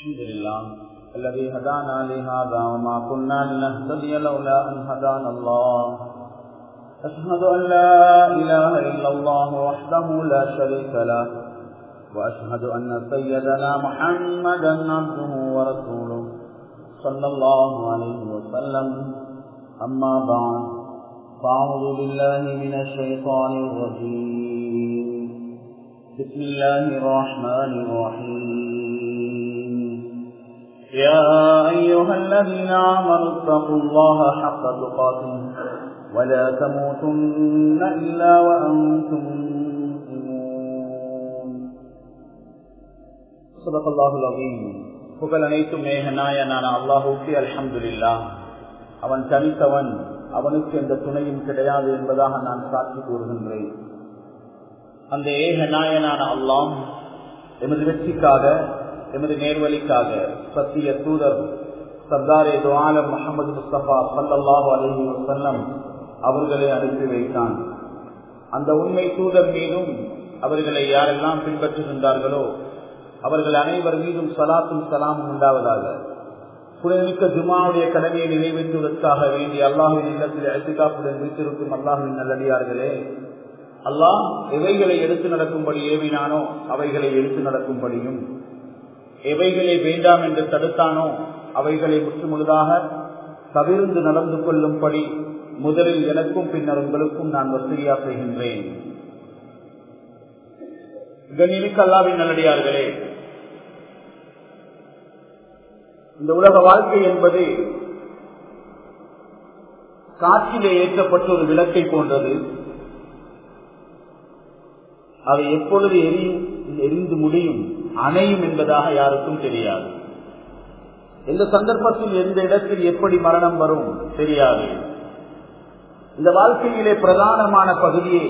الحمد لله الذي هدانا لهذا وما كنا لنهتدي لولا أن هدانا الله أشهد أن لا إله إلا الله وحده لا شريك له وأشهد أن سيدنا محمدا عبده ورسوله صلى الله عليه وسلم أما بعد فأعوذ بالله من الشيطان الرجيم بسم الله الرحمن الرحيم يا أيها الذين آمنوا اتقوا الله حق تقاته ولا تموتن إلا وأنتم مسلمون صدق الله العظيم புகழ் அனைத்தும் மேக நாயனான அல்லாஹூக்கு அல்ஹம்துலில்லா அவன் தனித்தவன் அவனுக்கு எந்த துணையும் கிடையாது என்பதாக நான் சாட்சி கூறுகின்றேன் அந்த ஏக நாயனான அல்லாம் எமது வெற்றிக்காக எமது நேர்வழிக்காக சத்திய தூதர் சர்தாரே துவாலம் முகமது முஸ்தபா சல்லாஹு அலஹி வசல்லம் அவர்களை அனுப்பி வைத்தான் அந்த உண்மை தூதர் மீதும் அவர்களை யாரெல்லாம் பின்பற்றுகின்றார்களோ அவர்கள் அனைவர் மீதும் சலாத்தும் சலாமும் உண்டாவதாக புனிதமிக்க ஜுமாவுடைய கடமையை நிறைவேற்றுவதற்காக வேண்டி அல்லாஹுவின் இல்லத்தில் அழைத்துக்காப்புடன் வைத்திருக்கும் அல்லாஹுவின் நல்லடியார்களே அல்லாஹ் எவைகளை எடுத்து நடக்கும்படி ஏவினானோ அவைகளை எடுத்து நடக்கும்படியும் எவைகளை வேண்டாம் என்று தடுத்தானோ அவைகளை முற்றுமுழுதாக தவிர்ந்து நடந்து கொள்ளும்படி முதலில் எனக்கும் பின்னர் உங்களுக்கும் நான் வசதியா செய்கின்றேன் கண்ணிமிக்க அல்லாவின் நல்லடியார்களே இந்த உலக வாழ்க்கை என்பது காற்றிலே ஏற்றப்பட்ட ஒரு விளக்கை போன்றது அவை எப்பொழுது எரியும் எரிந்து முடியும் அணையும் என்பதாக யாருக்கும் தெரியாது எந்த சந்தர்ப்பத்தில் எந்த இடத்தில் எப்படி மரணம் வரும் தெரியாது இந்த வாழ்க்கையிலே பிரதானமான பகுதியை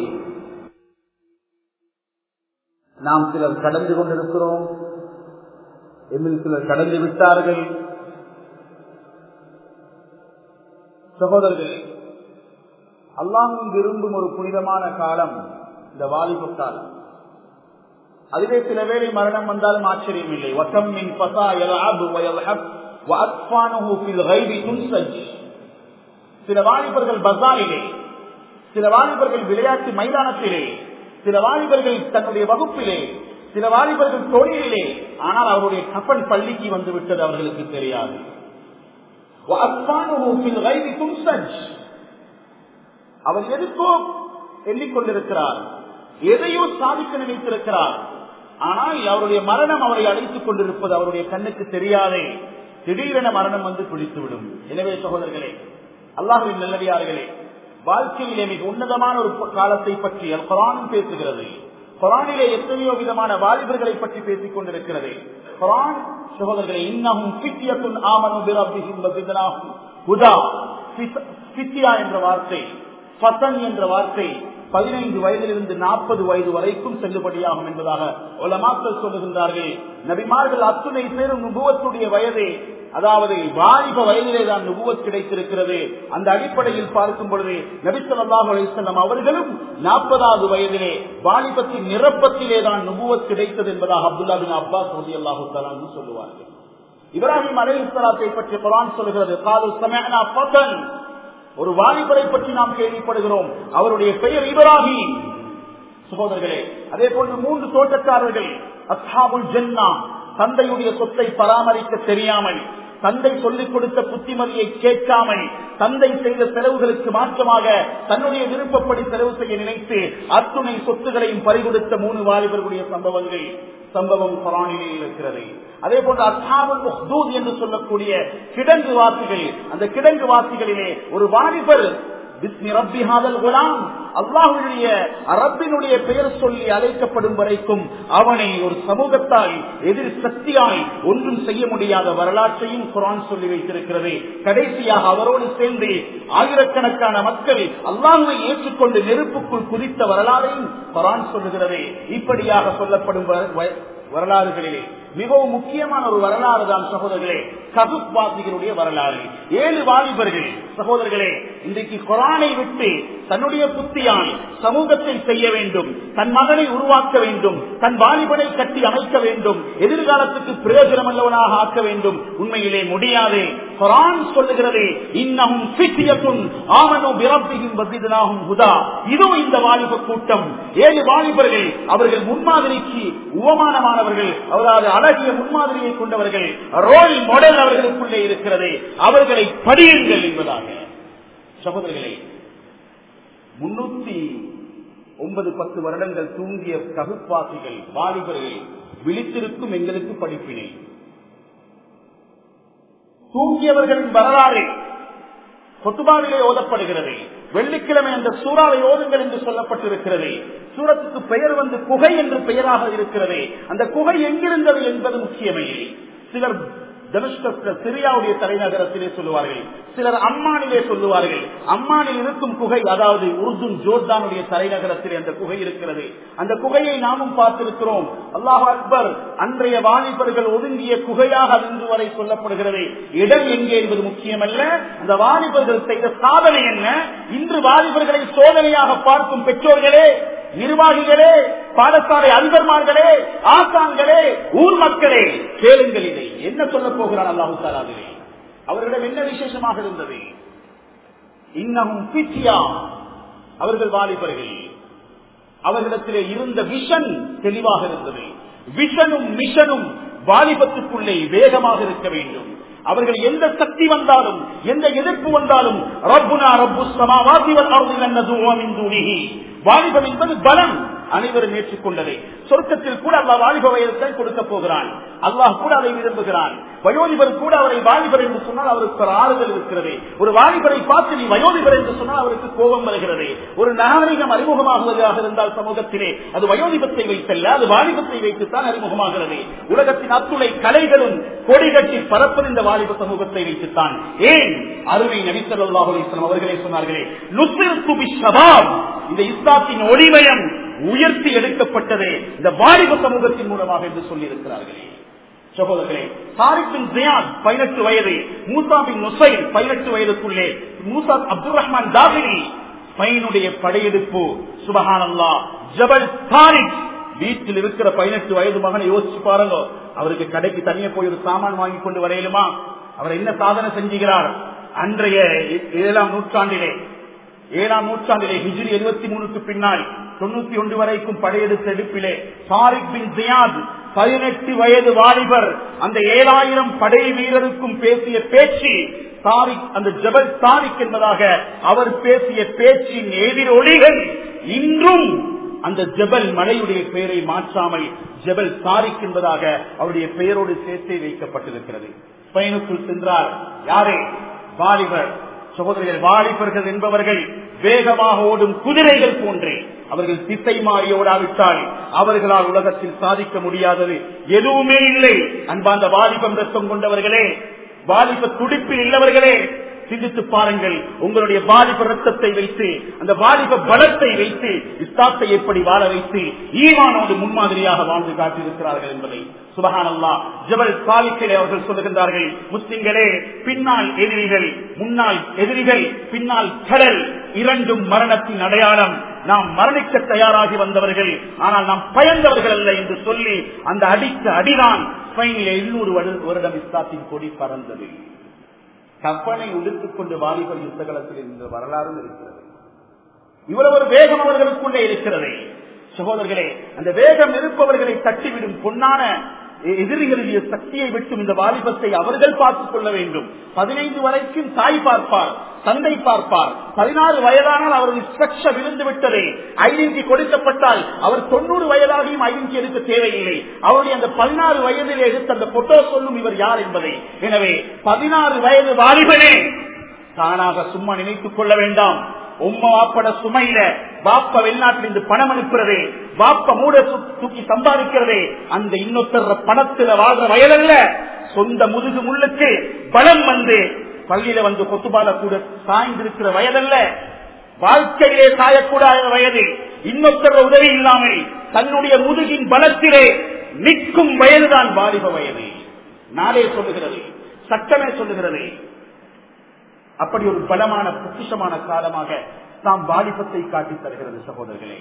நாம் சிலர் கடந்து கொண்டிருக்கிறோம் எம்மில் சிலர் கடந்து விட்டார்கள் சகோதரர்களே அல்லாமும் விரும்பும் ஒரு புனிதமான காலம் இந்த வாலிப காலம் அதுவே சில வேளை மரணம் வந்தாலும் ஆச்சரியம் இல்லை வசம் மின் பசா சில வாலிபர்கள் பசாரிலே சில வாலிபர்கள் விளையாட்டு மைதானத்திலே சில வாலிபர்கள் தன்னுடைய வகுப்பிலே சில வாலிபர்கள் தொழிலிலே ஆனால் அவருடைய கப்பல் பள்ளிக்கு வந்து விட்டது அவர்களுக்கு தெரியாது அவர் எதுக்கோ எண்ணிக்கொண்டிருக்கிறார் எதையோ சாதிக்க நினைத்திருக்கிறார் ஆனால் அவருடைய மரணம் அவரை அழைத்துக் கொண்டிருப்பது அவருடைய கண்ணுக்கு தெரியாதே திடீரென மரணம் வந்து பிடித்துவிடும் எனவே சகோதரர்களே அல்லாஹுவின் நல்லடியார்களே வாழ்க்கையிலே மிக உன்னதமான ஒரு காலத்தை பற்றி குரானும் பேசுகிறது குரானிலே எத்தனையோ விதமான வாலிபர்களை பற்றி பேசிக் கொண்டிருக்கிறது குரான் சகோதரர்களை இன்னமும் பித்தியத்துன் ஆமனும் ஹுதா பித்தியா என்ற வார்த்தை பத்தன் என்ற வார்த்தை பதினைந்து வயதிலிருந்து நாற்பது வயது வரைக்கும் செல்லுபடியாகும் என்பதாக உலமாக்கள் சொல்லுகின்றார்கள் நபிமார்கள் அத்துணை பேரும் நுபுவத்துடைய வயதே அதாவது வாலிப வயதிலே தான் நுபுவத் கிடைத்திருக்கிறது அந்த அடிப்படையில் பார்க்கும் பொழுது நபிசல்லாஹ் அலிசல்லம் அவர்களும் நாற்பதாவது வயதிலே வாலிபத்தின் நிரப்பத்திலே தான் நுபுவத் கிடைத்தது என்பதாக அப்துல்லா பின் அப்பாஸ் ரதி அல்லாஹு தலான்னு சொல்லுவார்கள் இப்ராஹிம் அலை இஸ்லாத்தை பற்றி குரான் சொல்கிறது காது சமயனா பத்தன் ஒரு வாலிபரை பற்றி நாம் கேள்விப்படுகிறோம் அவருடைய பெயர் இப்ராஹிம் சகோதரர்களே அதே போன்று மூன்று தோட்டக்காரர்கள் அஸ்ஹாபுல் ஜன்னா தந்தையுடைய சொத்தை பராமரிக்க தெரியாமல் தந்தை சொல்லிக் கொடுத்த புத்திமதியை கேட்காமல் தந்தை செய்த செலவுகளுக்கு மாற்றமாக தன்னுடைய விருப்பப்படி செலவு செய்ய நினைத்து அத்துணை சொத்துகளையும் பறிகொடுத்த மூணு வாலிபர்களுடைய சம்பவங்கள் சம்பவம் குரானிலே இருக்கிறது அதே போன்று அசாபல் என்று சொல்லக்கூடிய கிடங்கு வாசிகள் அந்த கிடங்கு வாசிகளிலே ஒரு வாலிபர் அல்லாஹுடைய அரபினுடைய பெயர் சொல்லி அழைக்கப்படும் வரைக்கும் அவனை ஒரு சமூகத்தால் எதிர் சக்தியால் ஒன்றும் செய்ய முடியாத வரலாற்றையும் குரான் சொல்லி வைத்திருக்கிறது கடைசியாக அவரோடு சேர்ந்து ஆயிரக்கணக்கான மக்கள் அல்லாஹுவை ஏற்றுக்கொண்டு நெருப்புக்குள் குதித்த வரலாறையும் குரான் சொல்லுகிறது இப்படியாக சொல்லப்படும் வரலாறுகளிலே மிகவும் முக்கியமான ஒரு வரலாறு தான் சகோதரர்களே கபுப் வாசிகளுடைய வரலாறு ஏழு வாலிபர்கள் சகோதரர்களே இன்றைக்கு குரானை விட்டு தன்னுடைய புத்தியால் சமூகத்தை செய்ய வேண்டும் தன் மகனை உருவாக்க வேண்டும் தன் வாலிபனை கட்டி அமைக்க வேண்டும் எதிர்காலத்துக்கு பிரயோஜனம் அல்லவனாக ஆக்க வேண்டும் உண்மையிலே முடியாது குரான் சொல்லுகிறது இன்னமும் சித்தியத்தும் ஆமனும் பிறப்பியும் வசிதனாகும் ஹுதா இதோ இந்த வாலிப கூட்டம் ஏழு வாலிபர்கள் அவர்கள் முன்மாதிரிக்கு உவமானமானவர்கள் அதாவது அழகிய முன்மாதிரியை கொண்டவர்கள் ரோல் மாடல் அவர்களுக்குள்ளே இருக்கிறது அவர்களை படியுங்கள் என்பதாக சகோதரர்களே முன்னூத்தி ஒன்பது பத்து வருடங்கள் தூங்கிய தகுப்பாசிகள் வாலிபர்கள் விழித்திருக்கும் எங்களுக்கு படிப்பினை தூங்கியவர்களின் வரலாறு கொத்துபாவிலே ஓதப்படுகிறது வெள்ளிக்கிழமை அந்த சூறாவை ஓதுங்கள் என்று சொல்லப்பட்டிருக்கிறது சூரத்துக்கு பெயர் வந்து குகை என்று பெயராக இருக்கிறது அந்த குகை எங்கிருந்தது என்பது முக்கியமே சிலர் தனுஷ்க சிரியாவுடைய தலைநகரத்திலே சொல்லுவார்கள் சிலர் அம்மானிலே சொல்லுவார்கள் அம்மானில் இருக்கும் குகை அதாவது உருதுன் ஜோர்தானுடைய தலைநகரத்திலே அந்த குகை இருக்கிறது அந்த குகையை நாமும் பார்த்திருக்கிறோம் அல்லாஹ் அக்பர் அன்றைய வாலிபர்கள் ஒதுங்கிய குகையாக இன்று வரை சொல்லப்படுகிறது இடம் எங்கே என்பது முக்கியமல்ல அந்த வாலிபர்கள் செய்த சாதனை என்ன இன்று வாலிபர்களை சோதனையாக பார்க்கும் பெற்றோர்களே நிர்வாகிகளே பாடசாலை அதிபர்மார்களே ஆசான்களே ஊர் மக்களே கேளுங்கள் இதை என்ன சொல்ல போகிறார் அல்லாஹு தாலாவிலே அவர்களிடம் என்ன விசேஷமாக இருந்தது இன்னமும் பிச்சியா அவர்கள் வாலிபர்கள் அவர்களிடத்திலே இருந்த விஷன் தெளிவாக இருந்தது விஷனும் மிஷனும் வாலிபத்துக்குள்ளே வேகமாக இருக்க வேண்டும் அவர்கள் எந்த சக்தி வந்தாலும் எந்த எதிர்ப்பு வந்தாலும் ரப்புனா ரப்பு சமாவாசிவன் வாலிபம் என்பது பலம் அனைவரும் ஏற்றுக்கொண்டதை சொர்க்கத்தில் கூட அல்லா வாலிப வயதை கொடுக்க போகிறான் அல்லாஹ் கூட அதை விரும்புகிறான் வயோதிபர் கூட அவரை வாலிபர் என்று சொன்னால் அவருக்கு ஒரு ஆறுதல் இருக்கிறது ஒரு வாலிபரை பார்த்து நீ வயோதிபர் என்று சொன்னால் அவருக்கு கோபம் வருகிறது ஒரு நாகரிகம் அறிமுகமாகுவதாக இருந்தால் சமூகத்திலே அது வயோதிபத்தை வைத்தல்ல அது வாலிபத்தை வைத்துத்தான் அறிமுகமாகிறது உலகத்தின் அத்துணை கலைகளும் கொடி கட்டி பரப்பது இந்த வாலிப சமூகத்தை வைத்துத்தான் ஏன் அருமை நபிசல்லாஹு அலிஸ்லாம் அவர்களே சொன்னார்களே நுசில் இந்த இஸ்லாத்தின் ஒளிமயம் உயர்த்தி எடுக்கப்பட்டதே இந்த வாலிப சமூகத்தின் மூலமாக என்று சொல்லி இருக்கிறார்களே சகோதரர்களே சாரிபின் ஜியான் பதினெட்டு வயது மூசாபின் நுசைன் பதினெட்டு வயதுக்குள்ளே மூசா அப்துல் ரஹ்மான் தாபினி பையனுடைய படையெடுப்பு சுபஹானல்லா ஜபல் தாரிக் வீட்டில் இருக்கிற பதினெட்டு வயது மகனை யோசிச்சு பாருங்க அவருக்கு கடைக்கு தனியே போய் ஒரு சாமான் வாங்கி கொண்டு வரையிலுமா அவர் என்ன சாதனை செஞ்சுகிறார் அன்றைய ஏழாம் நூற்றாண்டிலே ஏழாம் நூற்றாண்டிலே ஹிஜ்ரி எழுபத்தி மூணுக்கு பின்னால் தொண்ணூத்தி ஒன்று வரைக்கும் படையெடுத்த எடுப்பிலே சாரிக் பின் ஜியாத் பதினெட்டு வயது வாலிபர் அந்த ஏழாயிரம் படை வீரருக்கும் பேசிய பேச்சு தாரிக் அந்த ஜபல் தாரிக் என்பதாக அவர் பேசிய பேச்சின் எதிரொலிகள் இன்றும் அந்த ஜபல் மலையுடைய பெயரை மாற்றாமல் ஜபல் தாரிக் என்பதாக அவருடைய பெயரோடு சேர்த்தே வைக்கப்பட்டிருக்கிறது பயனுக்குள் சென்றார் யாரே வாலிபர் சகோதரர்கள் வாலிபர்கள் என்பவர்கள் வேகமாக ஓடும் குதிரைகள் போன்றே அவர்கள் திசை மாறி ஓடாவிட்டால் அவர்களால் உலகத்தில் சாதிக்க முடியாதது எதுவுமே இல்லை அன்பாந்த வாலிபம் ரத்தம் கொண்டவர்களே வாலிப துடிப்பில் இல்லவர்களே சிந்தித்து பாருங்கள் உங்களுடைய வாலிப ரத்தத்தை வைத்து அந்த வாலிப பலத்தை வைத்து இஸ்தாத்தை எப்படி வாழ வைத்து ஈமானோடு முன்மாதிரியாக வாழ்ந்து காட்டியிருக்கிறார்கள் என்பதை சுபகானல்லா ஜபல் சாலிக்கிலே அவர்கள் சொல்லுகின்றார்கள் முஸ்லிம்களே பின்னால் எதிரிகள் முன்னால் எதிரிகள் பின்னால் கடல் இரண்டும் மரணத்தின் அடையாளம் நாம் மரணிக்க தயாராகி வந்தவர்கள் ஆனால் நாம் பயந்தவர்கள் அல்ல என்று சொல்லி அந்த அடித்த அடிதான் ஸ்பெயினில் எண்ணூறு வருடம் இஸ்லாத்தின் கொடி பறந்தது கப்பனை உடுத்துக் கொண்டு வாலிபர் யுத்தகலத்தில் இருந்த வரலாறும் இருக்கிறது இவ்வளவு ஒரு வேகம் அவர்களுக்குள்ளே இருக்கிறது சகோதரர்களே அந்த வேகம் இருப்பவர்களை தட்டிவிடும் பொன்னான எதிரிகளுடைய சக்தியை விட்டும் இந்த வாலிபத்தை அவர்கள் பார்த்துக் கொள்ள வேண்டும் பதினைந்து வரைக்கும் தாய் பார்ப்பார் தந்தை பார்ப்பார் பதினாறு வயதானால் அவரது ஸ்ட்ரக்சர் விழுந்து விட்டது ஐடென்டி கொடுக்கப்பட்டால் அவர் தொண்ணூறு வயதாகியும் ஐடென்டி எடுக்க தேவையில்லை அவருடைய அந்த பதினாறு வயதில் எடுத்த அந்த போட்டோ சொல்லும் இவர் யார் என்பதை எனவே பதினாறு வயது வாலிபனே தானாக சும்மா நினைத்துக் கொள்ள வேண்டாம் உம்மா வாப்பட சுமையில வாப்ப வெளிநாட்டிலிருந்து பணம் அனுப்புறது வாப்ப மூட தூக்கி சம்பாதிக்கிறது அந்த இன்னொருத்தர் பணத்துல வாழ்ற வயதல்ல சொந்த முதுகு முள்ளுக்கு பலம் வந்து பள்ளியில வந்து கொத்துபால கூட சாய்ந்திருக்கிற வயதல்ல வாழ்க்கையிலே சாயக்கூடாத வயது இன்னொருத்தர் உதவி இல்லாமல் தன்னுடைய முதுகின் பலத்திலே நிற்கும் வயதுதான் வாலிப வயது நாளே சொல்லுகிறது சட்டமே சொல்லுகிறது அப்படி ஒரு பலமான பொக்கிஷமான காலமாக தாம் வாலிபத்தை காட்டித் தருகிறது சகோதரர்களே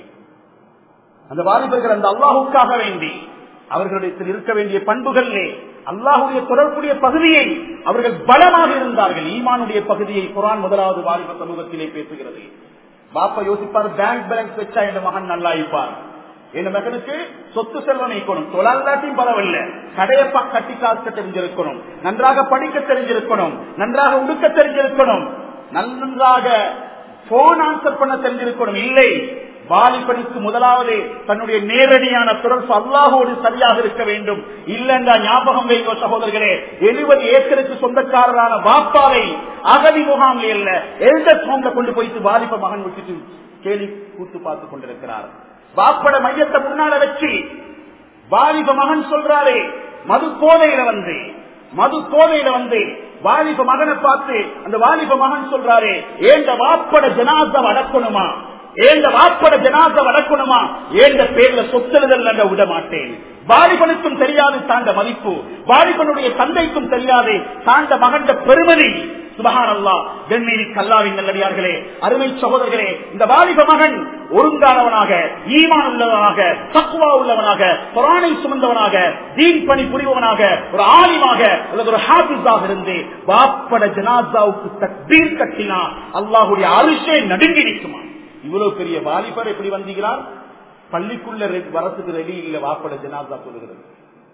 அந்த வாலிபர்கள் அந்த அல்லாஹுக்காக வேண்டி அவர்களிடத்தில் இருக்க வேண்டிய பண்புகளிலே அல்லாஹுடைய தொடர்புடைய பகுதியை அவர்கள் பலமாக இருந்தார்கள் ஈமானுடைய பகுதியை குரான் முதலாவது வாலிப சமூகத்திலே பேசுகிறது பாப்பா யோசிப்பார் பேங்க் பேலன்ஸ் வச்சா என் மகன் நல்லா இருப்பார் என் மகனுக்கு சொத்து செல்வம் இருக்கணும் தொழிலாட்டியும் பரவாயில்ல கடையை கட்டி காக்க தெரிஞ்சிருக்கணும் நன்றாக படிக்க தெரிஞ்சிருக்கணும் நன்றாக உடுக்க தெரிஞ்சிருக்கணும் நன்றாக போன் ஆன்சர் பண்ண தெரிஞ்சிருக்கணும் இல்லை வாலிபனுக்கு முதலாவது தன்னுடைய நேரடியான தொடர்பு அல்லாஹோடு சரியாக இருக்க வேண்டும் இல்லைன்றா ஞாபகம் வைக்கோ சகோதரர்களே எழுபது ஏக்கருக்கு சொந்தக்காரரான வாப்பாவை அகதி முகாமில் இல்ல எல்டர் ஹோம்ல கொண்டு போயிட்டு வாலிப மகன் விட்டுட்டு கேலி கூத்து பார்த்து கொண்டிருக்கிறார் வாப்பட மையத்தை முன்னால வச்சு வாலிப மகன் சொல்றாரே மது போதையில வந்து மது போதையில வந்து வாலிப மகனை பார்த்து அந்த வாலிப மகன் சொல்றாரே ஏண்ட வாப்பட ஜனாசம் அடக்கணுமா ஏந்த வாப்பட ஜனாசம் அடக்கணுமா ஏந்த பேர்ல சொத்தெழுதல் என்ற விட மாட்டேன் வாலிபனுக்கும் தெரியாது தாண்ட மதிப்பு வாலிபனுடைய தந்தைக்கும் தெரியாது தாண்ட மகண்ட பெருமதி சுபகானல்லா வெண்மீனி கல்லாவின் நல்லடியார்களே அருமை சகோதரர்களே இந்த வாலிப மகன் ஒருங்கானவனாக ஈமான் உள்ளவனாக தக்குவா உள்ளவனாக புராணை சுமந்தவனாக தீன் பணி புரிவனாக ஒரு ஆலிமாக அல்லது ஒரு ஹாபிஸாக இருந்து வாப்பட ஜனாசாவுக்கு தக்பீர் கட்டினா அல்லாஹுடைய அரிசே நடுங்கி நிற்குமா இவ்வளவு பெரிய வாலிபர் எப்படி வந்தீங்கிறார் பள்ளிக்குள்ள வரத்துக்கு ரெடி இல்ல வாப்பட ஜனாசா சொல்லுகிறது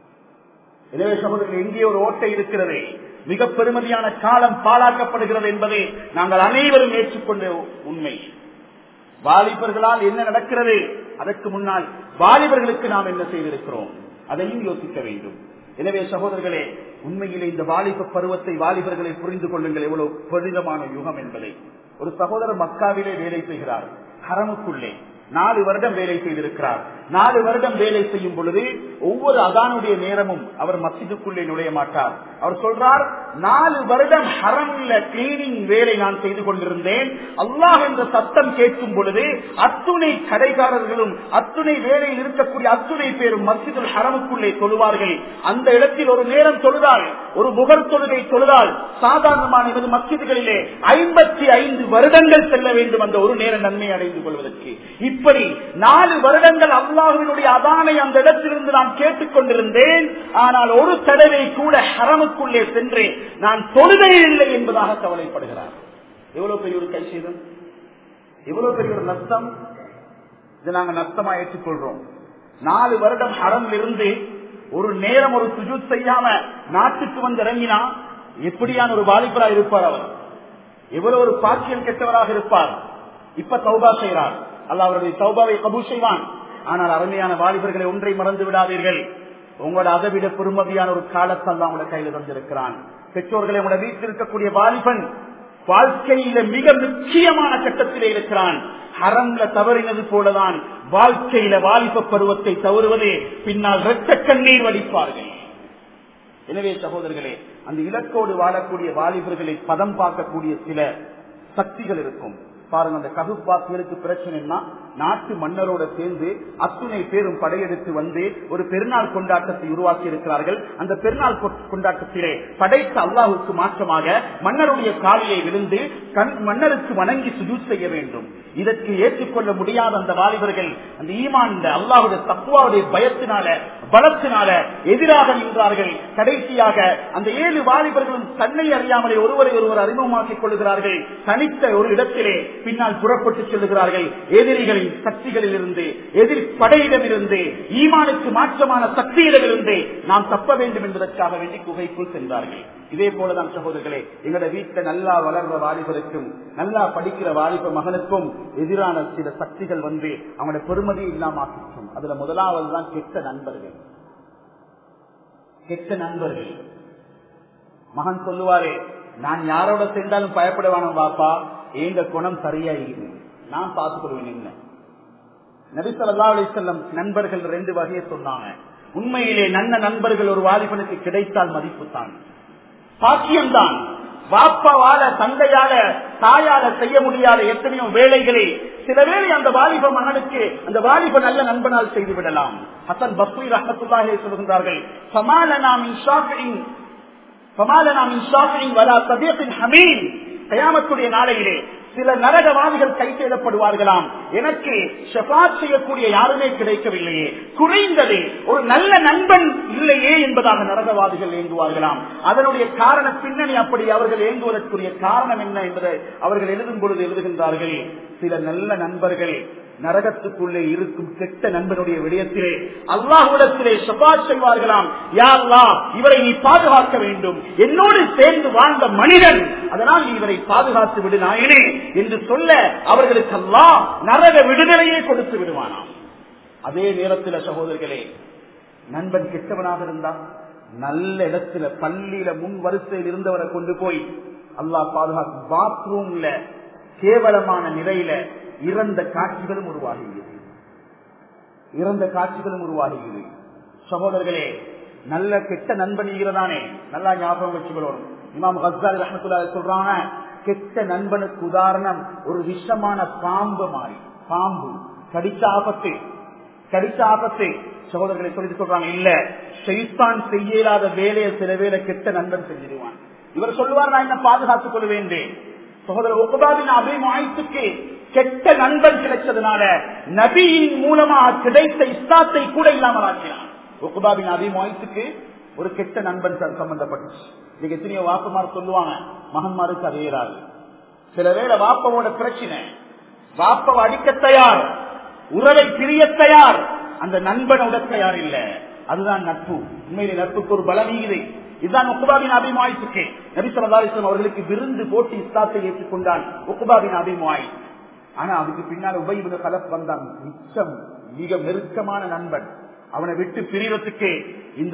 எனவே சகோதரர்கள் எங்கே ஒரு ஓட்டை இருக்கிறது மிக பெருமதியான காலம் பாழாக்கப்படுகிறது என்பதை நாங்கள் அனைவரும் ஏற்றுக்கொண்ட உண்மை வாலிபர்களால் என்ன நடக்கிறது அதற்கு முன்னால் வாலிபர்களுக்கு நாம் என்ன செய்திருக்கிறோம் அதையும் யோசிக்க வேண்டும் எனவே சகோதரர்களே உண்மையிலே இந்த வாலிப பருவத்தை வாலிபர்களை புரிந்து கொள்ளுங்கள் எவ்வளவு புனிதமான யுகம் என்பதை ஒரு சகோதரர் மக்காவிலே வேலை செய்கிறார் ஹரமுக்குள்ளே நாலு வருடம் வேலை செய்திருக்கிறார் நாலு வருடம் வேலை செய்யும் பொழுது ஒவ்வொரு அதானுடைய நேரமும் அவர் மசிதுக்குள்ளே நுழைய மாட்டார் அவர் சொல்றார் நாலு வருடம் ஹரம்ல கிளீனிங் வேலை நான் செய்து கொண்டிருந்தேன் அல்லாஹ் என்ற சத்தம் கேட்கும் பொழுது அத்துணை கடைக்காரர்களும் அத்துணை வேலையில் இருக்கக்கூடிய அத்துணை பேரும் மசிதுல் ஹரமுக்குள்ளே தொழுவார்கள் அந்த இடத்தில் ஒரு நேரம் தொழுதால் ஒரு முகர் தொழுகை தொழுதால் சாதாரணமான எமது மசிதுகளிலே ஐம்பத்தி ஐந்து வருடங்கள் செல்ல வேண்டும் அந்த ஒரு நேர நன்மை அடைந்து கொள்வதற்கு இப்படி நாலு வருடங்கள் அல்லாஹுவினுடைய அதானை அந்த இடத்திலிருந்து நான் கேட்டுக் கொண்டிருந்தேன் ஆனால் ஒரு தடவை கூட ஹரமுக்குள்ளே சென்று நான் தொழுகையில்லை என்பதாக கவலைப்படுகிறார் எவ்வளவு பெரிய ஒரு கை செய்தம் எவ்வளவு பெரிய ஒரு நஷ்டம் இதை நாங்க நஷ்டமா ஏற்றுக்கொள்றோம் நாலு வருடம் ஹரம் இருந்து ஒரு நேரம் ஒரு சுஜூத் செய்யாம நாட்டுக்கு வந்து இறங்கினா எப்படியான ஒரு வாலிபரா இருப்பார் அவர் எவ்வளவு ஒரு பாக்கியம் கெட்டவராக இருப்பார் இப்ப தௌபா செய்கிறார் அல்ல அவருடைய தௌபாவை கபூல் செய்வான் ஆனால் அருமையான வாலிபர்களை ஒன்றை மறந்து விடாதீர்கள் உங்களோட அதை விட பெருமதியான ஒரு காலத்தை தான் உங்களோட கையில தந்திருக்கிறான் பெற்றோர்களை உங்களோட வீட்டில் இருக்கக்கூடிய வாலிபன் வாழ்க்கையில மிக முக்கியமான கட்டத்திலே இருக்கிறான் ஹரம்ல தவறினது போலதான் வாழ்க்கையில வாலிப பருவத்தை தவறுவதே பின்னால் இரத்த கண்ணீர் வடிப்பார்கள் எனவே சகோதரர்களே அந்த இலக்கோடு வாழக்கூடிய வாலிபர்களை பதம் பார்க்கக்கூடிய சில சக்திகள் இருக்கும் பாருங்க அந்த ககுப்பாசியருக்கு பிரச்சனைனா நாட்டு மன்னரோட சேர்ந்து அத்துணை பேரும் படையெடுத்து வந்து ஒரு பெருநாள் கொண்டாட்டத்தை உருவாக்கி இருக்கிறார்கள் அந்த பெருநாள் கொண்டாட்டத்திலே படைத்த அல்லாஹுக்கு மாற்றமாக மன்னருடைய காலியை விழுந்து கண் மன்னருக்கு வணங்கி சுஜூத் செய்ய வேண்டும் இதற்கு ஏற்றுக்கொள்ள முடியாத அந்த வாலிபர்கள் அந்த ஈமான் அல்லாஹுடைய தப்புவாவுடைய பயத்தினால பலத்தினால எதிராக நின்றார்கள் கடைசியாக அந்த ஏழு வாலிபர்களும் தன்னை அறியாமலே ஒருவரை ஒருவர் அறிமுகமாக்கிக் கொள்கிறார்கள் தனித்த ஒரு இடத்திலே பின்னால் புறப்பட்டு செல்லுகிறார்கள் எதிரிகளின் சக்திகளில் இருந்து எதிர் படையிடமிருந்து ஈமானுக்கு மாற்றமான சக்தியிடமிருந்து நாம் தப்ப வேண்டும் என்பதற்காக வேண்டி குகைக்குள் சென்றார்கள் இதே போலதான் சகோதரர்களே எங்களோட வீட்டுல நல்லா வளர்ற வாலிபருக்கும் நல்லா படிக்கிற வாலிப மகனுக்கும் எதிரான சில சக்திகள் வந்து அவங்களோட பெருமதி இல்லாம ஆக்கிக்கும் அதுல முதலாவது தான் கெட்ட நண்பர்கள் கெட்ட நண்பர்கள் மகன் சொல்லுவாரே நான் யாரோட சேர்ந்தாலும் பயப்படுவானோ பாப்பா எங்க குணம் சரியா இருக்குது நான் பார்த்துக் கொள்வேன் என்ன நபிசல்லா அலிசல்லம் நண்பர்கள் ரெண்டு வகையை சொன்னாங்க உண்மையிலே நல்ல நண்பர்கள் ஒரு வாலிபனுக்கு கிடைத்தால் மதிப்பு தான் பாக்கியம்தான் வாப்பாவால தந்தையால தாயால செய்ய முடியாத எத்தனையோ வேலைகளை சில வேளை அந்த வாலிப மகனுக்கு அந்த வாலிப நல்ல நண்பனால் செய்து விடலாம் ஹசன் பஸ்ரீ ரஹமத்துல்லாஹே சொல்கின்றார்கள் சமாலனாமின் ஷாஃபின் சமாலனாமின் ஷாஃபின் வலா சதீபின் ஹமீன் கயாமத்துடைய நாளையிலே சில நரகவாதிகள் கை செய்யப்படுவார்களாம் எனக்கு ஷபாத் செய்யக்கூடிய யாருமே கிடைக்கவில்லையே குறைந்தது ஒரு நல்ல நண்பன் இல்லையே என்பதாக நரகவாதிகள் ஏங்குவார்களாம் அதனுடைய காரண பின்னணி அப்படி அவர்கள் ஏங்குவதற்குரிய காரணம் என்ன என்பதை அவர்கள் எழுதும் பொழுது எழுதுகின்றார்கள் சில நல்ல நண்பர்கள் நரகத்துக்குள்ளே இருக்கும் கெட்ட நண்பனுடைய விடயத்திலே அல்லாஹுடத்திலே சபாத் செய்வார்களாம் யா அல்லாஹ் இவரை நீ பாதுகாக்க வேண்டும் என்னோடு சேர்ந்து வாழ்ந்த மனிதன் அதனால் நீ இவரை பாதுகாத்து விடு நாயனே என்று சொல்ல அவர்களுக்கு அல்லாஹ் நரக விடுதலையே கொடுத்து விடுவானாம் அதே நேரத்தில் சகோதரர்களே நண்பன் கெட்டவனாக இருந்தா நல்ல இடத்துல பள்ளியில முன் வரிசையில் இருந்தவரை கொண்டு போய் அல்லாஹ் பாதுகாக்கும் பாத்ரூம்ல கேவலமான நிலையில இறந்த காட்சிகளும் உருவாகிறது இறந்த காட்சிகளும் உருவாகிறது சகோதரர்களே நல்ல கெட்ட நண்பன் ஈரதானே நல்லா ஞாபகம் வச்சுக்கிறோம் இமாம் ஹசால் ரஹமத்துல்லா சொல்றாங்க கெட்ட நண்பனுக்கு உதாரணம் ஒரு விஷமான பாம்பு மாறி பாம்பு கடிச்ச ஆபத்து கடிச்ச ஆபத்து சகோதரர்களை சொல்லிட்டு சொல்றாங்க இல்ல செய்தான் செய்யலாத வேலையை சில வேலை கெட்ட நண்பன் செஞ்சிருவான் இவர் சொல்லுவார் நான் என்ன பாதுகாத்துக் கொள்ள வேண்டேன் சகோதரர் ஒகபாவின் அபிமாயத்துக்கு கெட்ட நண்பன் கிடைச்சதுனால நபியின் மூலமாக கிடைத்த இஸ்லாத்தை கூட இல்லாமல் ஆக்கினான் ஒகுபாவின் அபிமாயத்துக்கு ஒரு கெட்ட நண்பன் சம்பந்தப்பட்டுச்சு இன்னைக்கு எத்தனையோ வாக்குமார் சொல்லுவாங்க மகன்மாருக்கு அது ஏறாது சில வேளை வாப்பவோட பிரச்சனை வாப்பவை அடிக்க தயார் உறவை பிரிய தயார் அந்த நண்பனோட தயார் இல்ல அதுதான் நட்பு உண்மையிலே நட்புக்கு ஒரு பலமீதை இதுதான் உக்குபாவின் அபிமாயத்துக்கு நபிசல்லாஸ்லாம் அவர்களுக்கு விருந்து போட்டு இஸ்லாத்தை ஏற்றுக்கொண்டான் உக்குபாவின் அபிமாய் ஆனா அதுக்கு பின்னால் உபயோக கலப் வந்தான் மிச்சம் மிக நெருக்கமான நண்பன் அவனை விட்டு பிரிவதற்கு இந்த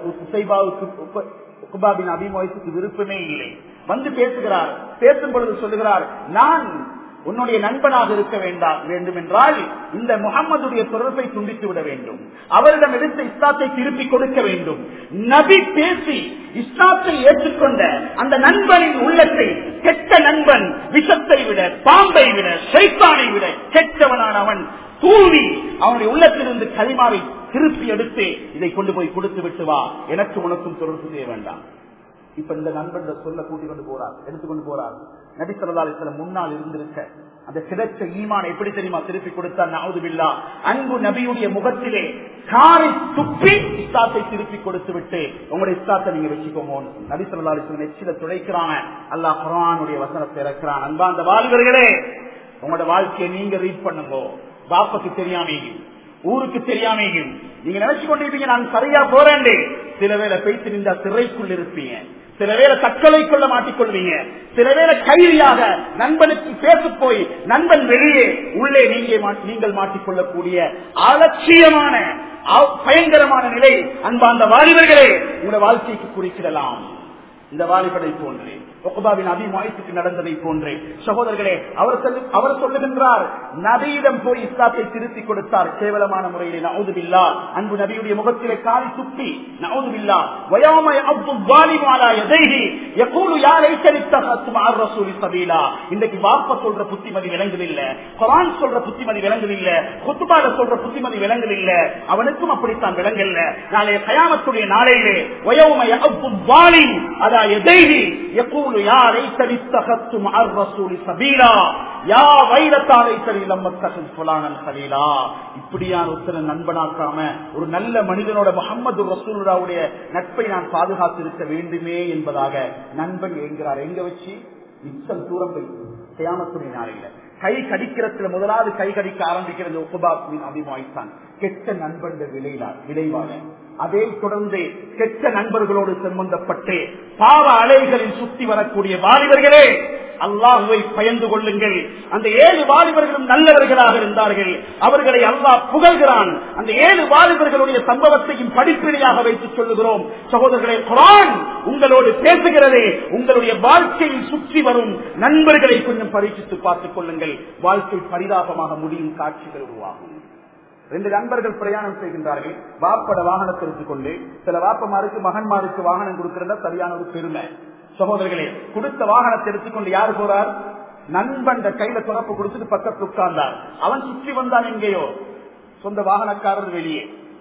உக்குபாவின் அபிமாயத்துக்கு விருப்பமே இல்லை வந்து பேசுகிறார் பேசும் பொழுது சொல்லுகிறார் நான் உன்னுடைய நண்பனாக இருக்க வேண்டாம் வேண்டும் என்றால் இந்த முகம்மதுடைய தொடர்பை துண்டித்து விட வேண்டும் அவரிடம் எடுத்த இஸ்லாத்தை திருப்பி கொடுக்க வேண்டும் நபி பேசி இஸ்லாத்தை ஏற்றுக்கொண்ட அந்த நண்பனின் உள்ளத்தை கெட்ட நண்பன் விஷத்தை விட பாம்பை விட சைத்தானை விட கெட்டவனான அவன் தூவி அவனுடைய உள்ளத்திலிருந்து களிமாவை திருப்பி எடுத்து இதை கொண்டு போய் கொடுத்து விட்டு வா எனக்கு உனக்கும் தொடர்பு செய்ய வேண்டாம் இப்ப இந்த நண்பன் சொல்ல கூட்டிக் கொண்டு போறார் எடுத்துக்கொண்டு போறார் நபி சொல்லா முன்னால் இருந்திருக்க அந்த கிடைச்ச ஈமான் எப்படி தெரியுமா திருப்பி கொடுத்தார் நாவுதுபில்லா அன்பு நபியுடைய முகத்திலே காரை துப்பி இஸ்லாத்தை திருப்பி கொடுத்து விட்டு உங்களுடைய இஸ்லாத்தை நீங்க வச்சுக்கோங்க நபி சொல்லா நெச்சில துடைக்கிறாங்க அல்லாஹ் குரானுடைய வசனத்தை இறக்கிறான் அன்பா அந்த வாலிபர்களே உங்களோட வாழ்க்கையை நீங்க ரீட் பண்ணுங்க பாப்பாக்கு தெரியாமையும் ஊருக்கு தெரியாமையும் நீங்க நினைச்சு கொண்டிருப்பீங்க நான் சரியா போறேன் சில வேலை பேசி நின்றா சிறைக்குள் இருப்பீங்க சில வேலை தற்கொலை கொள்ள மாட்டிக்கொள்வீங்க சில வேலை கைதியாக நண்பனுக்கு பேச போய் நண்பன் வெளியே உள்ளே நீங்க நீங்கள் மாட்டிக்கொள்ளக்கூடிய அலட்சியமான பயங்கரமான நிலை அன்பாந்த வாலிபர்களே உங்களோட வாழ்க்கைக்கு குறிக்கிடலாம் இந்த வாலிபனை போன்றே ஒகபாவின் அபிமாயத்துக்கு நடந்ததை போன்றே சகோதரர்களே அவர் அவர் சொல்லுகின்றார் நபியிடம் போய் இஸ்லாத்தை திருத்தி கொடுத்தார் கேவலமான முறையிலே நவுதுபில்லா அன்பு நபியுடைய முகத்திலே காலி துப்பி நவுதுபில்லா வயாமய அப்து வாலிமாலா எதைகி எப்போது யாரை ரசூலி சபீலா இன்னைக்கு வாப்ப சொல்ற புத்திமதி விளங்குதில்ல குரான் சொல்ற புத்திமதி விளங்குதில்ல குத்துபால சொல்ற புத்திமதி விளங்குதில்ல அவனுக்கும் அப்படித்தான் விளங்கல்ல நாளைய கயாமத்துடைய நாளையிலே வயோமய அப்து வாலி அதா எதைகி எப்போது يقول يا ليتني اتخذت مع الرسول سبيلا يا ويلتا ليتني لم اتخذ فلانا خليلا இப்படியான ஒருத்தர நண்பனாக்காம ஒரு நல்ல மனிதனோட முகமது ரசூலுடைய நட்பை நான் பாதுகாத்து இருக்க வேண்டுமே என்பதாக நண்பன் என்கிறார் எங்க வச்சு மிச்சம் தூரம் போய் கியாமத்துடைய நாளையில கை கடிக்கிறதுல முதலாவது கை கடிக்க ஆரம்பிக்கிறது உபபாபின் அபிமாய்த்தான் கெட்ட நண்பன் விளைவாக விளைவாக அதே தொடர்ந்து கெட்ட நண்பர்களோடு சம்பந்தப்பட்டு பாவ அலைகளில் சுத்தி வரக்கூடிய வாலிபர்களே அல்லாஹுவை பயந்து கொள்ளுங்கள் அந்த ஏழு வாலிபர்களும் நல்லவர்களாக இருந்தார்கள் அவர்களை அல்லாஹ் புகழ்கிறான் அந்த ஏழு வாலிபர்களுடைய சம்பவத்தையும் படிப்பினையாக வைத்துச் சொல்லுகிறோம் சகோதரர்களே குரான் உங்களோடு பேசுகிறதே உங்களுடைய வாழ்க்கையில் சுற்றி வரும் நண்பர்களை கொஞ்சம் பரீட்சித்து பார்த்துக் கொள்ளுங்கள் வாழ்க்கை பரிதாபமாக முடியும் காட்சிகள் உருவாகும் ரெண்டு நண்பர்கள் பிரயாணம் செய்கின்றார்கள் வாப்பட வாகனத்தை எடுத்துக்கொண்டு சில வாப்பமாருக்கு மகன்மாருக்கு வாகனம் கொடுக்கிறதா சரியான ஒரு பெருமை சகோதரர்களே கொடுத்த வாகனத்தை எடுத்துக்கொண்டு யாரு போறார் நண்பன் கையில துறப்பு கொடுத்துட்டு பக்கத்து உட்கார்ந்தார் அவன் சுற்றி வந்தான் எங்கேயோ சொந்த வாகனக்காரர் வெளியே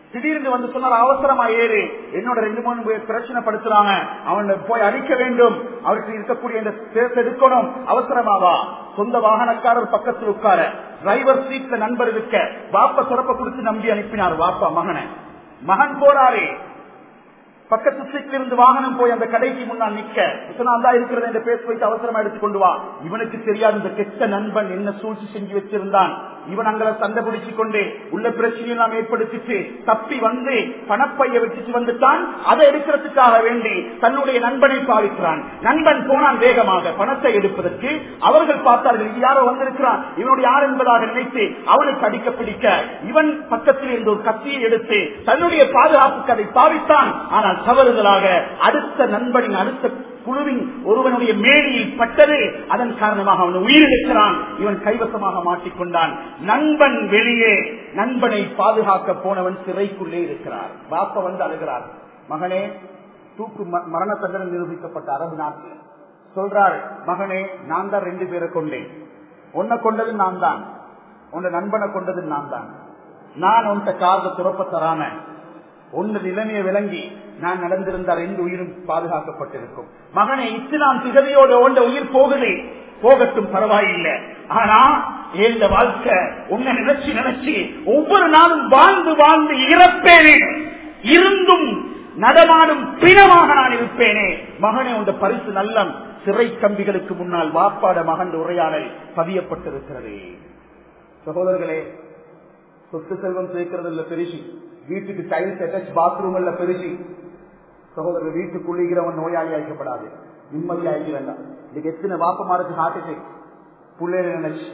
திடீர்னு வந்து சொன்னார் அவசரமா ஏறு என்னோட ரெண்டு மூணு பேர் பிரச்சனை படுத்துறாங்க அவனை போய் அழிக்க வேண்டும் அவருக்கு இருக்கக்கூடிய இந்த பேச எடுக்கணும் அவசரமாவா சொந்த வாகனக்காரர் பக்கத்தில் உட்கார டிரைவர் சீட்ல நண்பர் இருக்க வாப்ப சிறப்ப கொடுத்து நம்பி அனுப்பினார் வாப்பா மகனை மகன் போறாரே பக்கத்து சீட்டில் இருந்து வாகனம் போய் அந்த கடைக்கு முன்னால் நிக்க நான் தான் இருக்கிறது என்று பேச வைத்து அவசரமா எடுத்துக் கொண்டு வா இவனுக்கு தெரியாது இந்த கெட்ட நண்பன் என்ன சூழ்ச்சி செஞ்சு வச்சிருந்தான் இவன் அங்களை சண்டை பிடிச்சு கொண்டு உள்ள பிரச்சனையெல்லாம் ஏற்படுத்திட்டு தப்பி வந்து பணப்பைய வச்சுட்டு வந்துட்டான் அதை எடுக்கிறதுக்காக வேண்டி தன்னுடைய நண்பனை பாவிக்கிறான் நண்பன் போனான் வேகமாக பணத்தை எடுப்பதற்கு அவர்கள் பார்த்தார்கள் இது யாரோ வந்திருக்கிறான் இவனுடைய யார் என்பதாக நினைத்து அவனுக்கு அடிக்க பிடிக்க இவன் பக்கத்தில் இருந்த ஒரு கத்தியை எடுத்து தன்னுடைய பாதுகாப்புக்கு அதை பாவித்தான் ஆனால் தவறுதலாக அடுத்த நண்பனின் அடுத்த குழுவின் ஒருவனுடைய மேலியில் பட்டது அதன் காரணமாக அவன் உயிரிழக்கிறான் இவன் கைவசமாக மாட்டிக்கொண்டான் நண்பன் வெளியே நண்பனை பாதுகாக்க போனவன் சிறைக்குள்ளே இருக்கிறார் பாப்ப வந்து அழுகிறார் மகனே தூக்கு மரண தண்டனை நிரூபிக்கப்பட்ட அரபு நாட்டில் சொல்றாரு மகனே நான் தான் ரெண்டு பேரை கொண்டேன் உன்னை கொண்டது நான் தான் உன்னை நண்பனை கொண்டது நான் தான் நான் உன்ட கார்ல துறப்ப தராம ஒன்று நிலைமையை விளங்கி நான் நடந்திருந்த ரெண்டு உயிரும் பாதுகாக்கப்பட்டிருக்கும் மகனை இஸ்லாம் திகதியோட ஒன்ற உயிர் போகுது போகட்டும் பரவாயில்லை ஆனா இந்த வாழ்க்கை உன்னை நினைச்சு நினைச்சு ஒவ்வொரு நாளும் வாழ்ந்து வாழ்ந்து இறப்பேனே இருந்தும் நடமாடும் பிணமாக நான் இருப்பேனே மகனே உண்ட பரிசு நல்லம் சிறை கம்பிகளுக்கு முன்னால் வாப்பாட மகன் உரையாடல் பதியப்பட்டிருக்கிறது சகோதரர்களே சொத்து செல்வம் சேர்க்கிறது இல்ல பெருசி வீட்டுக்கு டைல்ஸ் அட்டாச் பாத்ரூம் இல்ல பெருசி சகோதரர் வீட்டுக்குள்ளுகிறவன் நோயாளி அழைக்கப்படாது நிம்மதி அழைக்கிறேன் இன்னைக்கு எத்தனை வாப்பமாருக்கு ஹார்ட் அட்டாக் பிள்ளைகளை நினைச்சு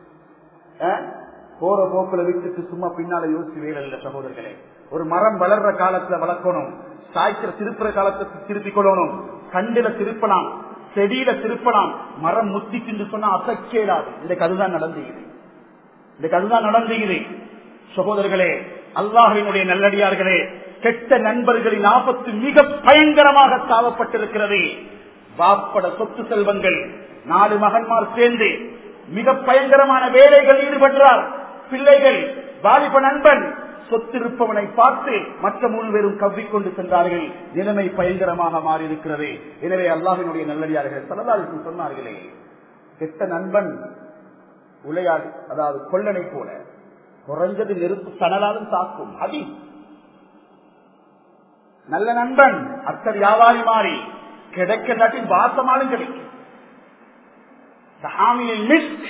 போற போக்குல வீட்டுக்கு சும்மா பின்னால யோசிச்சு வேலை இல்ல சகோதரர்களே ஒரு மரம் வளர்ற காலத்துல வளர்க்கணும் சாய்க்கிற திருப்புற காலத்தை திருப்பிக் கொள்ளணும் கண்டில திருப்பலாம் செடியில திருப்பலாம் மரம் முத்திச்சு சொன்னா அசக்கேடாது இன்னைக்கு அதுதான் நடந்துகிறது இன்னைக்கு அதுதான் நடந்துகிறது சகோதரர்களே அல்லாஹினுடைய நல்லடியார்களே கெட்ட நண்பர்களின் ஆபத்து மிக பயங்கரமாக தாவப்பட்டிருக்கிறது வாப்பட சொத்து செல்வங்கள் நாலு மகன்மார் சேர்ந்து மிக பயங்கரமான வேலைகள் ஈடுபடுறார் பிள்ளைகள் வாலிப நண்பன் சொத்திருப்பவனை பார்த்து மற்ற மூணு பேரும் கவ்விக்கொண்டு சென்றார்கள் நிலைமை பயங்கரமாக மாறி இருக்கிறது எனவே அல்லாஹினுடைய நல்லடியார்கள் சலதாருக்கு சொன்னார்களே கெட்ட நண்பன் உளையாடு அதாவது கொள்ளனை போல குறைஞ்சது நெருப்பு தனலாலும் தாக்கும் அதி நல்ல நண்பன் அத்த வியாபாரி மாறி கிடைக்க நாட்டின் வாசமாலும் கிடைக்கும் மிஸ்க்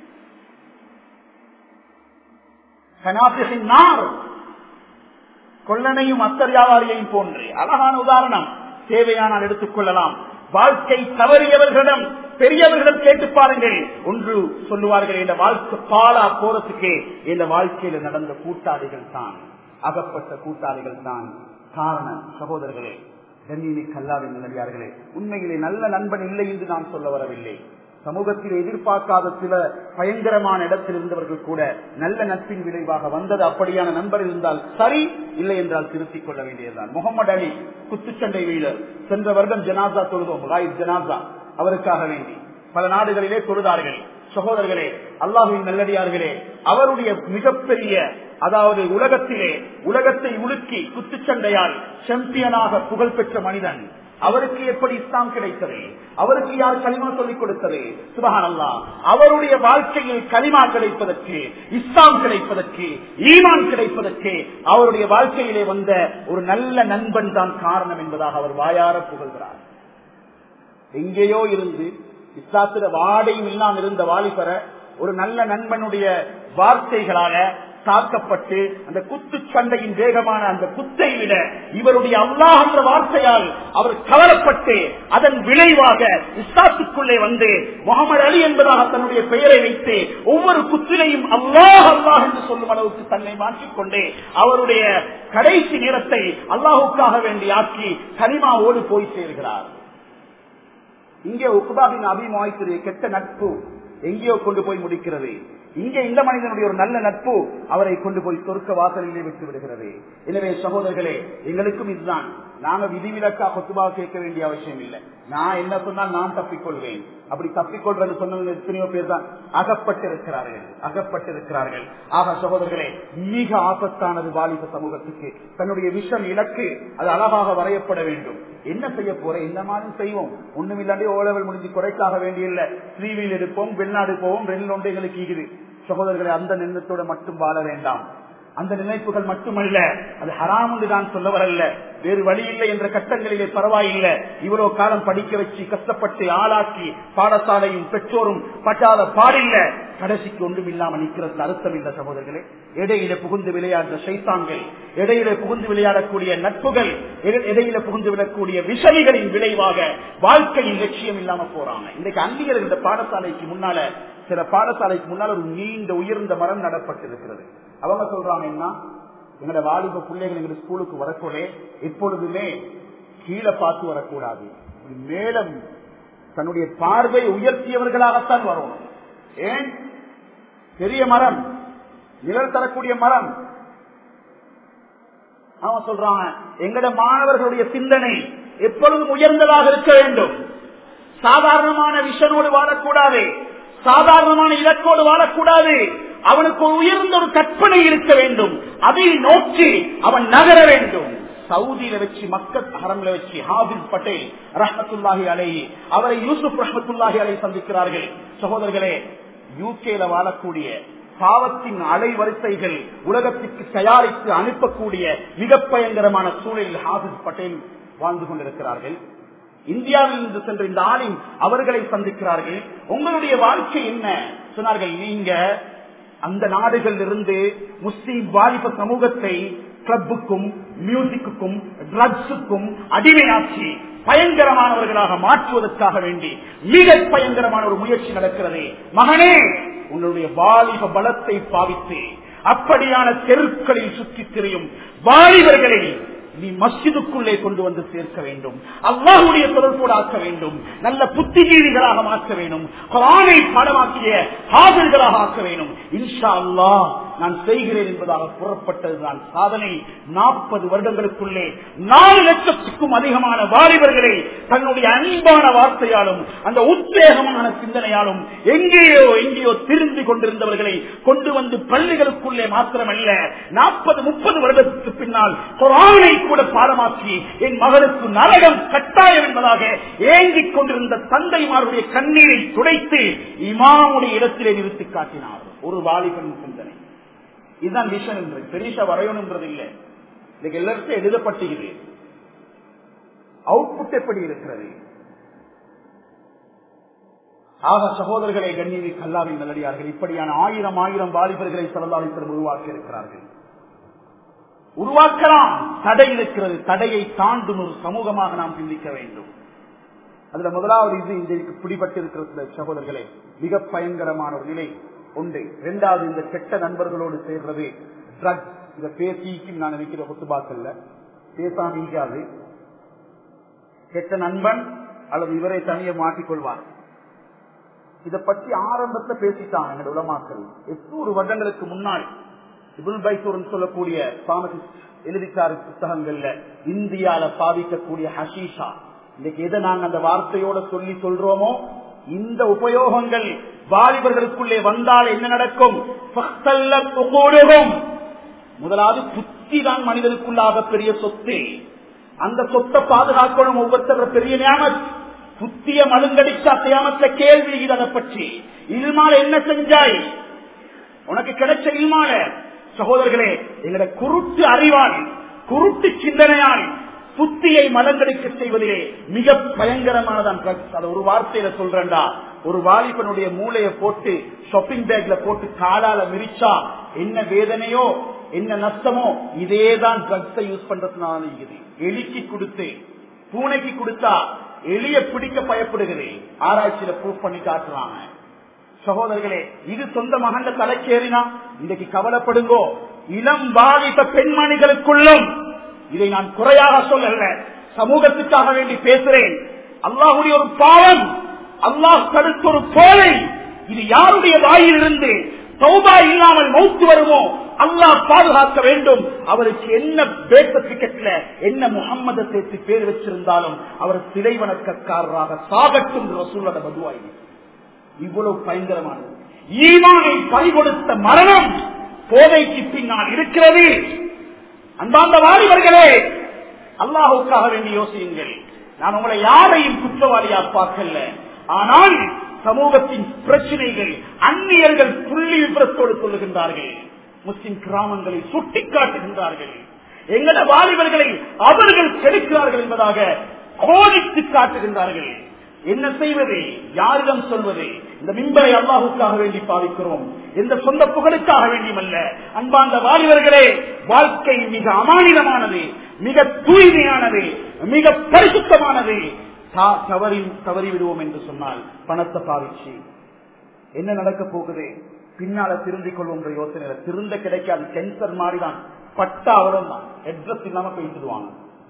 நார் கொள்ளனையும் அத்தர் வியாபாரியையும் போன்று அழகான உதாரணம் தேவையானால் எடுத்துக் கொள்ளலாம் வாழ்க்கை தவறியவர்களிடம் பெரியவர்களிடம் கேட்டு பாருங்கள் ஒன்று சொல்லுவார்கள் இந்த வாழ்க்கை பாலா போறதுக்கு இந்த வாழ்க்கையில நடந்த கூட்டாளிகள் தான் அகப்பட்ட கூட்டாளிகள் தான் காரணம் சகோதரர்களே கண்ணினி கல்லாவின் நிலையார்களே உண்மையிலே நல்ல நண்பன் இல்லை என்று நான் சொல்ல வரவில்லை சமூகத்தில் எதிர்பார்க்காத சில பயங்கரமான இடத்தில் இருந்தவர்கள் கூட நல்ல நட்பின் விளைவாக வந்தது அப்படியான நண்பர் இருந்தால் சரி இல்லை என்றால் திருத்திக் கொள்ள வேண்டியதுதான் முகமது அலி குத்துச்சண்டை வீரர் சென்ற வருடம் ஜனாசா தொழுதோம் ராயிப் ஜனாசா அவருக்காக வேண்டி பல நாடுகளிலே தொழுதார்கள் சகோதரர்களே அல்லாஹின் நல்லடியார்களே அவருடைய மிகப்பெரிய அதாவது உலகத்திலே உலகத்தை உலுக்கி குத்துச்சண்டையால் சாம்பியனாக புகழ்பெற்ற மனிதன் அவருக்கு எப்படி இஸ்லாம் கிடைத்தது அவருக்கு யார் களிமா சொல்லிக் கொடுத்தது சுபகான் அல்லா அவருடைய வாழ்க்கையில் களிமா கிடைப்பதற்கு இஸ்லாம் கிடைப்பதற்கு ஈமான் கிடைப்பதற்கு அவருடைய வாழ்க்கையிலே வந்த ஒரு நல்ல நண்பன் தான் காரணம் என்பதாக அவர் வாயார புகழ்கிறார் எங்கேயோ இருந்து இஸ்லாத்திர வாடையும் இல்லாமல் இருந்த வாலிபர ஒரு நல்ல நண்பனுடைய வார்த்தைகளாக தாக்கப்பட்டு அந்த குத்து சண்டையின் வேகமான அந்த குத்தை விட இவருடைய அல்லாஹ் என்ற வார்த்தையால் அவர் கவரப்பட்டு அதன் விளைவாக இஸ்லாத்துக்குள்ளே வந்து முகமது அலி என்பதாக தன்னுடைய பெயரை வைத்து ஒவ்வொரு குத்திலையும் அல்லாஹ் அல்லாஹ் என்று சொல்லும் அளவுக்கு தன்னை மாற்றிக்கொண்டு அவருடைய கடைசி நேரத்தை அல்லாஹுக்காக வேண்டி ஆக்கி கனிமாவோடு போய் சேர்கிறார் இங்கே உக்பாபின் அபிமாய்த்துடைய கெட்ட நட்பு எங்கேயோ கொண்டு போய் முடிக்கிறது இங்கே இந்த மனிதனுடைய ஒரு நல்ல நட்பு அவரை கொண்டு போய் சொர்க்க வாசலிலே விட்டு விடுகிறது எனவே சகோதரர்களே எங்களுக்கும் இதுதான் நாங்க விதிவிலக்கா கொத்துபா கேட்க வேண்டிய அவசியம் இல்லை நான் என்ன சொன்னால் நான் தப்பிக்கொள்வேன் அப்படி தப்பிக்கொள்றது சொன்னவங்க எத்தனையோ பேர் தான் அகப்பட்டிருக்கிறார்கள் அகப்பட்டிருக்கிறார்கள் ஆக சகோதரர்களே மிக ஆபத்தானது வாலிப சமூகத்துக்கு தன்னுடைய விஷம் இலக்கு அது அழகாக வரையப்பட வேண்டும் என்ன செய்ய போற இந்த மாதிரி செய்வோம் ஒண்ணும் இல்லாண்டே ஓலவல் முடிஞ்சு குறைக்காக வேண்டியில்லை ஸ்ரீவில் இருப்போம் வெளிநாடு போவோம் ரெண்டு ஒன்று எங்களுக்கு ஈகுது சகோதரர்களை அந்த நினைத்தோட மட்டும் வாழ வேண்டாம் அந்த நினைப்புகள் மட்டுமல்ல அது ஹராம் என்று நான் சொல்ல வரல வேறு வழி இல்லை என்ற கட்டங்களிலே பரவாயில்லை இவ்வளவு காலம் படிக்க வச்சு கஷ்டப்பட்டு ஆளாக்கி பாடசாலையும் பெற்றோரும் பட்டாத பாடில்ல கடைசிக்கு ஒன்றும் இல்லாம நிற்கிறது அர்த்தம் இல்ல சகோதரர்களே இடையில புகுந்து விளையாடுற சைத்தாங்கள் இடையில புகுந்து விளையாடக்கூடிய நட்புகள் இடையில புகுந்து விடக்கூடிய விஷமிகளின் விளைவாக வாழ்க்கையின் லட்சியம் இல்லாம போறாங்க இன்றைக்கு அந்நியர் இந்த பாடசாலைக்கு முன்னால சில பாடசாலைக்கு முன்னால் ஒரு நீண்ட உயர்ந்த மரம் நடப்பட்டிருக்கிறது அவங்க சொல்றாங்க என்ன எங்களோட வாலிப பிள்ளைகள் எங்க ஸ்கூலுக்கு வரக்கூட எப்பொழுதுமே கீழே பார்த்து வரக்கூடாது மேலும் தன்னுடைய பார்வை உயர்த்தியவர்களாகத்தான் வரணும் ஏன் பெரிய மரம் நிழல் தரக்கூடிய மரம் அவன் சொல்றாங்க எங்கட மாணவர்களுடைய சிந்தனை எப்பொழுதும் உயர்ந்ததாக இருக்க வேண்டும் சாதாரணமான விஷனோடு வாழக்கூடாது சாதாரணமான இலக்கோடு வாழக்கூடாது அவனுக்கு ஒரு உயர்ந்த ஒரு கற்பனை இருக்க வேண்டும் அதை நோக்கி அவன் நகர வேண்டும் சவுதியில வச்சு மக்கள் ஹரம்ல வச்சு ஹாபிஸ் பட்டேல் ரஹமத்துல்லாஹி அலை அவரை யூசுப் ரஹமத்துல்லாஹி அலை சந்திக்கிறார்கள் சகோதரர்களே யூகேல வாழக்கூடிய பாவத்தின் அலைவரிசைகள் உலகத்திற்கு தயாரித்து அனுப்பக்கூடிய மிக பயங்கரமான சூழலில் ஹாபிஸ் பட்டேல் வாழ்ந்து கொண்டிருக்கிறார்கள் இந்தியாவில் இருந்து சென்ற இந்த ஆளின் அவர்களை சந்திக்கிறார்கள் உங்களுடைய வாழ்க்கை என்ன சொன்னார்கள் நீங்க அந்த நாடுகளில் இருந்து முஸ்லீம் வாலிப சமூகத்தை கிளப்புக்கும் மியூசிக்குக்கும் ட்ரக்ஸுக்கும் அடிமையாக்கி பயங்கரமானவர்களாக மாற்றுவதற்காக வேண்டி மிக பயங்கரமான ஒரு முயற்சி நடக்கிறது மகனே உன்னுடைய வாலிப பலத்தை பாவித்து அப்படியான தெருக்களில் சுற்றித் திரியும் வாலிபர்களை நீ மஸ்ஜிதுக்குள்ளே கொண்டு வந்து சேர்க்க வேண்டும் அல்லாஹுடைய தொடர்போடு ஆக்க வேண்டும் நல்ல புத்திஜீவிகளாக மாற்ற வேண்டும் குரானை பாடமாக்கிய ஹாஜர்களாக ஆக்க வேண்டும் இன்ஷா அல்லாஹ் நான் செய்கிறேன் என்பதாக புறப்பட்டதுதான் சாதனை நாற்பது வருடங்களுக்குள்ளே நாலு லட்சத்துக்கும் அதிகமான வாலிபர்களை தன்னுடைய அன்பான வார்த்தையாலும் அந்த உத்வேகமான சிந்தனையாலும் எங்கேயோ எங்கேயோ திரிந்து கொண்டிருந்தவர்களை கொண்டு வந்து பள்ளிகளுக்குள்ளே மாத்திரமல்ல நாற்பது முப்பது வருடத்துக்கு பின்னால் குரானை கூட பாடமாக்கி என் மகளுக்கு நரகம் கட்டாயம் என்பதாக ஏங்கிக் கொண்டிருந்த தந்தைமாருடைய கண்ணீரை துடைத்து இமாமுடைய இடத்திலே நிறுத்தி காட்டினார் ஒரு வாலிபன் சிந்தனை இதுதான் விஷன் என்று பெரிசா வரையணுன்றது இல்லை இன்னைக்கு எல்லாருக்கும் எழுதப்பட்டுகிறது அவுட்புட் எப்படி இருக்கிறது ஆக சகோதரர்களை கண்ணியவி கல்லாவின் நல்லடியார்கள் இப்படியான ஆயிரம் ஆயிரம் வாலிபர்களை சொல்லலாளித்தர் உருவாக்கி இருக்கிறார்கள் உருவாக்கலாம் தடை இருக்கிறது தடையை தாண்டும் ஒரு சமூகமாக நாம் சிந்திக்க வேண்டும் அதுல முதலாவது இது இன்றைக்கு பிடிபட்டிருக்கிற சகோதரர்களே மிக பயங்கரமான ஒரு நிலை உண்டு இரண்டாவது இந்த கெட்ட நண்பர்களோடு சேர்றது ட்ரக்ஸ் இத பேசிக்கும் நான் நினைக்கிற ஒத்துபாக்கல்ல பேசாமிக்காது கெட்ட நண்பன் அல்லது இவரை தனியே மாட்டிக்கொள்வார் இத பற்றி ஆரம்பத்துல பேசிட்டாங்க எங்க உலமாக்கள் எத்தூறு வருடங்களுக்கு முன்னாடி இபுல் பைசூர் சொல்லக்கூடிய பாமசிஸ்ட் எழுதிச்சாரு புத்தகங்கள்ல இந்தியால பாதிக்கக்கூடிய ஹஷீஷா இன்னைக்கு எதை நாங்க அந்த வார்த்தையோட சொல்லி சொல்றோமோ இந்த உபயோகங்கள் வாலிபர்களுக்குள்ளே வந்தால் என்ன நடக்கும் முதலாவது புத்தி தான் மனிதனுக்குள்ளாக பெரிய சொத்து அந்த சொத்தை பாதுகாக்கணும் ஒவ்வொருத்தர் பெரிய நியமத் புத்திய மழுங்கடிச்சா தியாமத்த கேள்வி அதை பற்றி இல்மால என்ன செஞ்சாய் உனக்கு கிடைச்ச இல்மால சகோதரர்களே எங்களோட குருட்டு அறிவாளி குருட்டு சிந்தனையாளி புத்தியை மலங்கடிக்க செய்வதிலே மிக பயங்கரமானதான் ட்ரக்ஸ் அதை ஒரு வார்த்தையில சொல்றேன்டா ஒரு வாலிபனுடைய மூளையை போட்டு ஷாப்பிங் பேக்ல போட்டு காலால மிரிச்சா என்ன வேதனையோ என்ன நஷ்டமோ இதேதான் ட்ரக்ஸை யூஸ் பண்றதுனால இருக்குது எலிக்கு கொடுத்து பூனைக்கு கொடுத்தா எளிய பிடிக்க பயப்படுகிறது ஆராய்ச்சியில ப்ரூவ் பண்ணி காட்டுறாங்க சகோதரர்களே இது சொந்த மகண்ட தலைக்கேறினா இன்னைக்கு கவலைப்படுங்கோ இளம் பாதித்த பெண்மணிகளுக்குள்ளும் இதை நான் குறையாக சொல்லல சமூகத்துக்காக வேண்டி பேசுறேன் அல்லாஹுடைய ஒரு பாவம் அல்லாஹ் தடுத்த ஒரு கோலை இது யாருடைய வாயில் இருந்து சௌபா இல்லாமல் மௌத்து வருமோ அல்லாஹ் பாதுகாக்க வேண்டும் அவருக்கு என்ன பேர் சர்டிபிகேட்ல என்ன முகம்மத சேர்த்து பேர் வச்சிருந்தாலும் அவர் சிலை வணக்கக்காரராக சாகட்டும் ரசூலோட பதுவாய் இவ்வளவு பயங்கரமானது ஈமானை பறிகொடுத்த மரணம் போதைக்கு பின்னால் இருக்கிறது அன்பாந்த வாலிபர்களே அல்லாஹுக்காக வேண்டி யோசியுங்கள் நான் உங்களை யாரையும் குற்றவாளியா பார்க்கல ஆனால் சமூகத்தின் பிரச்சனைகள் அந்நியர்கள் புள்ளி விபரத்தோடு சொல்லுகின்றார்கள் முஸ்லிம் கிராமங்களை சுட்டிக்காட்டுகின்றார்கள் எங்கள வாலிபர்களை அவர்கள் கெடுக்கிறார்கள் என்பதாக கோடித்து காட்டுகின்றார்கள் என்ன செய்வது யாரிடம் சொல்வது இந்த மின்பரை அல்லாஹுக்காக வேண்டி பாவிக்கிறோம் எந்த சொந்த புகழுக்காக வேண்டியமல்ல அன்பார்ந்த வாலிபர்களே வாழ்க்கை மிக அமானிதமானது மிக தூய்மையானது மிக பரிசுத்தமானது தா- தவறி தவறி விடுவோம் என்று சொன்னால் பணத்தை பாவிச்சு என்ன நடக்க போகுது பின்னால திருந்திக் கொள்வோம் என்ற யோசனை திருந்த கிடைக்காது கேன்சர் மாதிரிதான் பட்டா அவ்வளவு தான் அட்ரஸ் இல்லாம பேசிடுவாங்க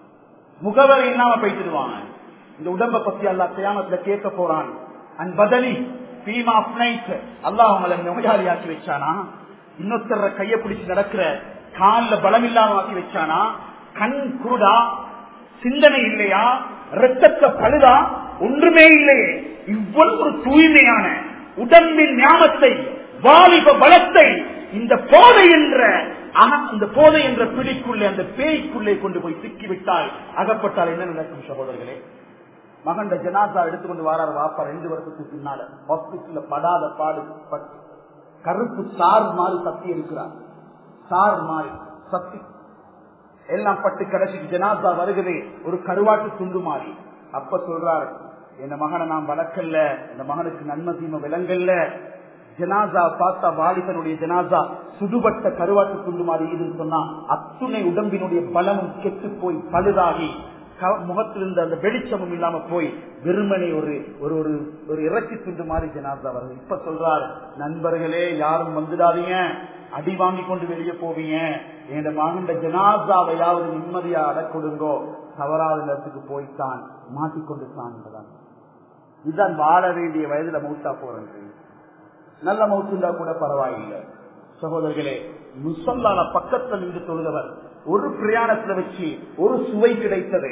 முகவரி இல்லாம பேசிடுவாங்க இந்த உடம்ப பத்தி அல்லா கியாமத்துல கேட்க போறான் அண்ட் பதலி பீமா அப்னைட் அல்லாஹ் அவங்களை நோயாளியாக்கி வச்சானா இன்னொருத்தர கைய பிடிச்சு நடக்கிற கால்ல பலம் இல்லாம ஆக்கி வச்சானா கண் குருடா சிந்தனை இல்லையா ரத்தத்தை பழுதா ஒன்றுமே இல்லையே இவ்வளவு ஒரு தூய்மையான உடம்பின் ஞாபத்தை வாலிப பலத்தை இந்த போதை என்ற அக- இந்த போதை என்ற பிடிக்குள்ளே அந்த பேய்க்குள்ளே கொண்டு போய் சிக்கிவிட்டால் அகப்பட்டால் என்ன நடக்கும் சகோதரர்களே மகண்ட ஜனாசா எடுத்துக்கொண்டு வராரு வாப்பா ரெண்டு வருஷத்துக்கு பின்னால ஹாஸ்பிட்டல்ல படாத பாடு பட்டு கருப்பு சார் மாறி சத்தி இருக்கிறார் சார் மாறி சத்தி எல்லாம் பட்டு கடைசிக்கு ஜனாசா வருகிறது ஒரு கருவாட்டு துண்டு மாறி அப்ப சொல்றாரு என் மகனை நான் வளர்க்கல இந்த மகனுக்கு நன்மை தீமை விலங்கல்ல ஜனாசா பார்த்தா வாலிபனுடைய ஜனாசா சுடுபட்ட கருவாட்டு துண்டு மாதிரி இதுன்னு சொன்னா அத்துணை உடம்பினுடைய பலமும் கெட்டு போய் பழுதாகி க- முகத்தில் இருந்த அந்த வெளிச்சமும் இல்லாம போய் வெறுமனே ஒரு ஒரு ஒரு ஒரு இறக்கி துண்டு மாதிரி ஜனாசா வருது இப்ப சொல்றார் நண்பர்களே யாரும் வந்துடாதீங்க அடி வாங்கி கொண்டு வெளியே போவீங்க என் மகண்ட ஜனாசாவையாவது நிம்மதியா அடக்கொடுங்கோ தவறாத இடத்துக்கு போய்த்தான் மாட்டிக்கொண்டு தான் என்பதான் இதுதான் வாழ வேண்டிய வயதுல மௌத்தா போறது நல்ல மௌத்துண்டா கூட பரவாயில்லை சகோதரர்களே முசல்லான பக்கத்தில் நின்று தொழுதவர் ஒரு பிரயாணத்துல வச்சு ஒரு சுவை கிடைத்தது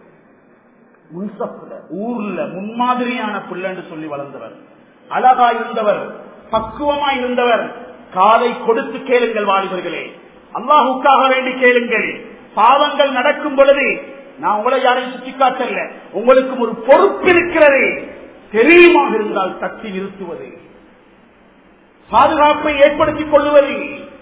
முன்சப்ல ஊர்ல முன்மாதிரியான பிள்ளைன்னு சொல்லி வளர்ந்தவர் அழகா இருந்தவர் பக்குவமா இருந்தவர் காலை கொடுத்து கேளுங்கள் வாலிபர்களே அல்லாஹுக்காக வேண்டி கேளுங்கள் பாவங்கள் நடக்கும் பொழுது நான் உங்களை யாரையும் சுட்டி காட்டல உங்களுக்கும் ஒரு பொறுப்பு இருக்கிறது தெரியுமாக இருந்தால் தட்டி நிறுத்துவது பாதுகாப்பை ஏற்படுத்திக் கொள்ளுவது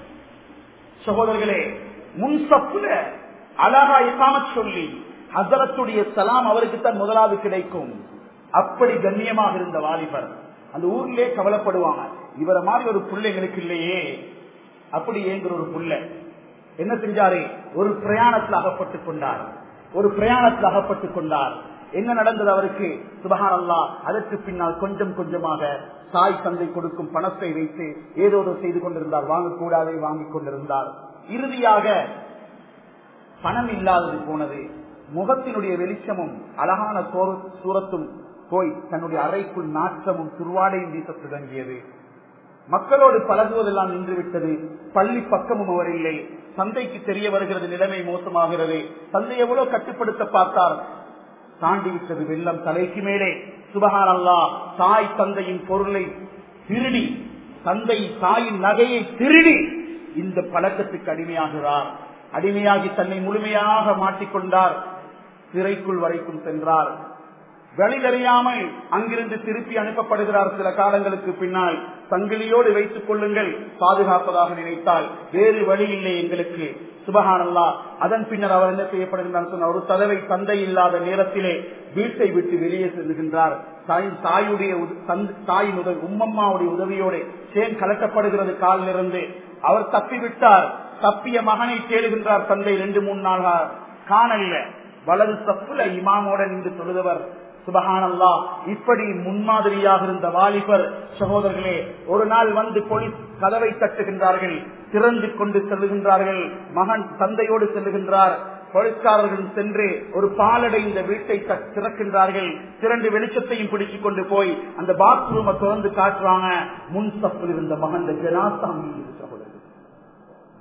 சகோதரர்களே முன்சப்புல அழகா இக்காமத் சொல்லி ஹசரத்துடைய சலாம் அவருக்கு தான் முதலாவது கிடைக்கும் அப்படி கண்ணியமாக இருந்த வாலிபர் அந்த ஊர்லயே கவலைப்படுவாங்க இவரை மாதிரி ஒரு புள்ள எங்களுக்கு இல்லையே அப்படி ஏங்குற ஒரு புள்ள என்ன செஞ்சாரு ஒரு பிரயாணத்தில் அகப்பட்டுக் கொண்டார் ஒரு பிரயாணத்தில் அகப்பட்டுக் கொண்டார் என்ன நடந்தது அவருக்கு சுபஹான் அல்லா அதற்கு பின்னால் கொஞ்சம் கொஞ்சமாக தாய் தந்தை கொடுக்கும் பணத்தை வைத்து ஏதோ ஒரு செய்து கொண்டிருந்தார் வாங்கக்கூடாதே வாங்கிக் கொண்டிருந்தார் இறுதியாக பணம் இல்லாதது போனது முகத்தினுடைய வெளிச்சமும் அழகான சோறு- சூரத்தும் போய் தன்னுடைய அறைக்குள் நாற்றமும் துர்வாடையும் வீசத் தொடங்கியது மக்களோடு பழகுவதெல்லாம் நின்றுவிட்டது பள்ளி பக்கமும் அவர் இல்லை தந்தைக்கு தெரிய வருகிறது நிலைமை மோசமாகிறது தந்தை எவ்வளவு கட்டுப்படுத்த பார்த்தார் தாண்டி விட்டது வெள்ளம் தலைக்கு மேலே சுபஹான் அல்லா தாய் தந்தையின் பொருளை திருடி தந்தை தாயின் நகையை திருடி இந்த பழக்கத்துக்கு அடிமையாகிறார் அடிமையாகி தன்னை முழுமையாக மாட்டிக்கொண்டார் சிறைக்குள் வரைக்கும் சென்றார் வெளியறியாமல் அங்கிருந்து திருப்பி அனுப்பப்படுகிறார் சில காலங்களுக்கு பின்னால் சங்கிலியோடு வைத்துக் கொள்ளுங்கள் பாதுகாப்பதாக நினைத்தால் வேறு வழி இல்லை எங்களுக்கு சுபகானல்லா அதன் பின்னர் அவர் என்ன செய்யப்படுகின்றார் சொன்ன ஒரு தடவை தந்தை இல்லாத நேரத்திலே வீட்டை விட்டு வெளியே செல்கின்றார் தாய் தாயுடைய உத- தந்தை- தாயின் உதவி உம்மம்மாவுடைய உதவியோடு சேன் கலட்டப்படுகிறது காலிலிருந்து அவர் தப்பிவிட்டார் தப்பிய மகனை தேடுகின்றார் தந்தை ரெண்டு மூணு நாளாக காணல வலது தப்புல இமாமோட நின்று தொழுதவர் சுபஹானல்லா இப்படி முன்மாதிரியாக இருந்த வாலிபர் சகோதரர்களே ஒரு நாள் வந்து போலீஸ் கதவை தட்டுகின்றார்கள் திறந்து கொண்டு செல்லுகின்றார்கள் மகன் தந்தையோடு செல்லுகின்றார் போலீஸ்காரர்கள் சென்று ஒரு பாலடைந்த வீட்டை த- திறக்கின்றார்கள் திரண்டு வெளிச்சத்தையும் பிடிச்சு கொண்டு போய் அந்த பாத்ரூமை திறந்து காட்டுறாங்க முன் தப்பில் இருந்த மகன் ஜனாசா மீது சகோதரர்கள்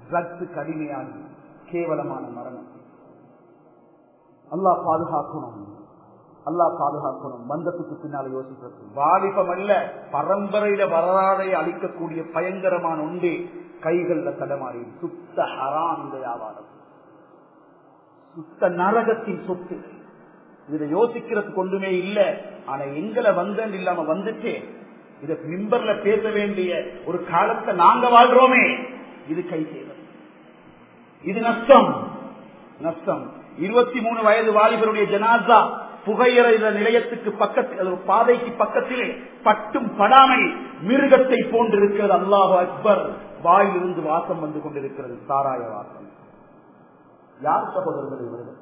ட்ரக்ஸுக்கு அடிமையாகி கேவலமான மரணம் அல்லாஹ் பாதுகாக்கணும் அல்லாஹ் பாதுகாக்கணும் மந்தத்துக்கு பின்னால யோசிக்கிறது வாலிபம் அல்ல பரம்பரையில வரலாறை அளிக்கக்கூடிய பயங்கரமான உண்டு கைகள்ல தடமாறி சுத்த ஹராம் இந்த வியாபாரம் சுத்த நரகத்தின் சொத்து இதை யோசிக்கிறதுக்கு ஒன்றுமே இல்ல ஆனா எங்களை வந்தன் இல்லாம வந்துட்டு இத மிம்பர்ல பேச வேண்டிய ஒரு காலத்தை நாங்க வாழ்றோமே இது கை செய்வது இது நஷ்டம் நஷ்டம் இருபத்தி மூணு வயது வாலிபருடைய ஜனாசா புகையிற நிலையத்துக்கு பக்கத்தில் பாதைக்கு பக்கத்திலே பட்டும் படாமல் மிருகத்தை போன்றிருக்கிறது அல்லாஹு அக்பர் வாயிலிருந்து வாசம் வந்து கொண்டிருக்கிறது சாராய வாசம் யார் சகோதரர்கள் இவர்கள்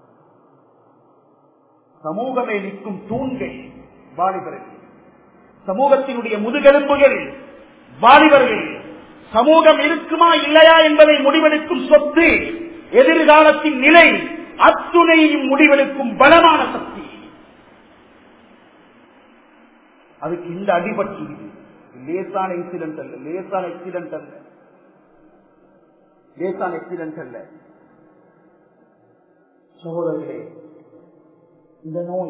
சமூகமே நிற்கும் தூண்கள் வாலிபர்கள் சமூகத்தினுடைய முதுகெலும்புகள் வாலிபர்கள் சமூகம் இருக்குமா இல்லையா என்பதை முடிவெடுக்கும் சொத்து எதிர்காலத்தின் நிலை அத்துணையும் முடிவெடுக்கும் பலமான சக்தி அதுக்கு இந்த அடிபட்டு லேசான இன்சிடென்ட் அல்ல லேசான எக்சிடென்ட் அல்ல லேசான எக்சிடென்ட் அல்ல சகோதரர்களே இந்த நோய்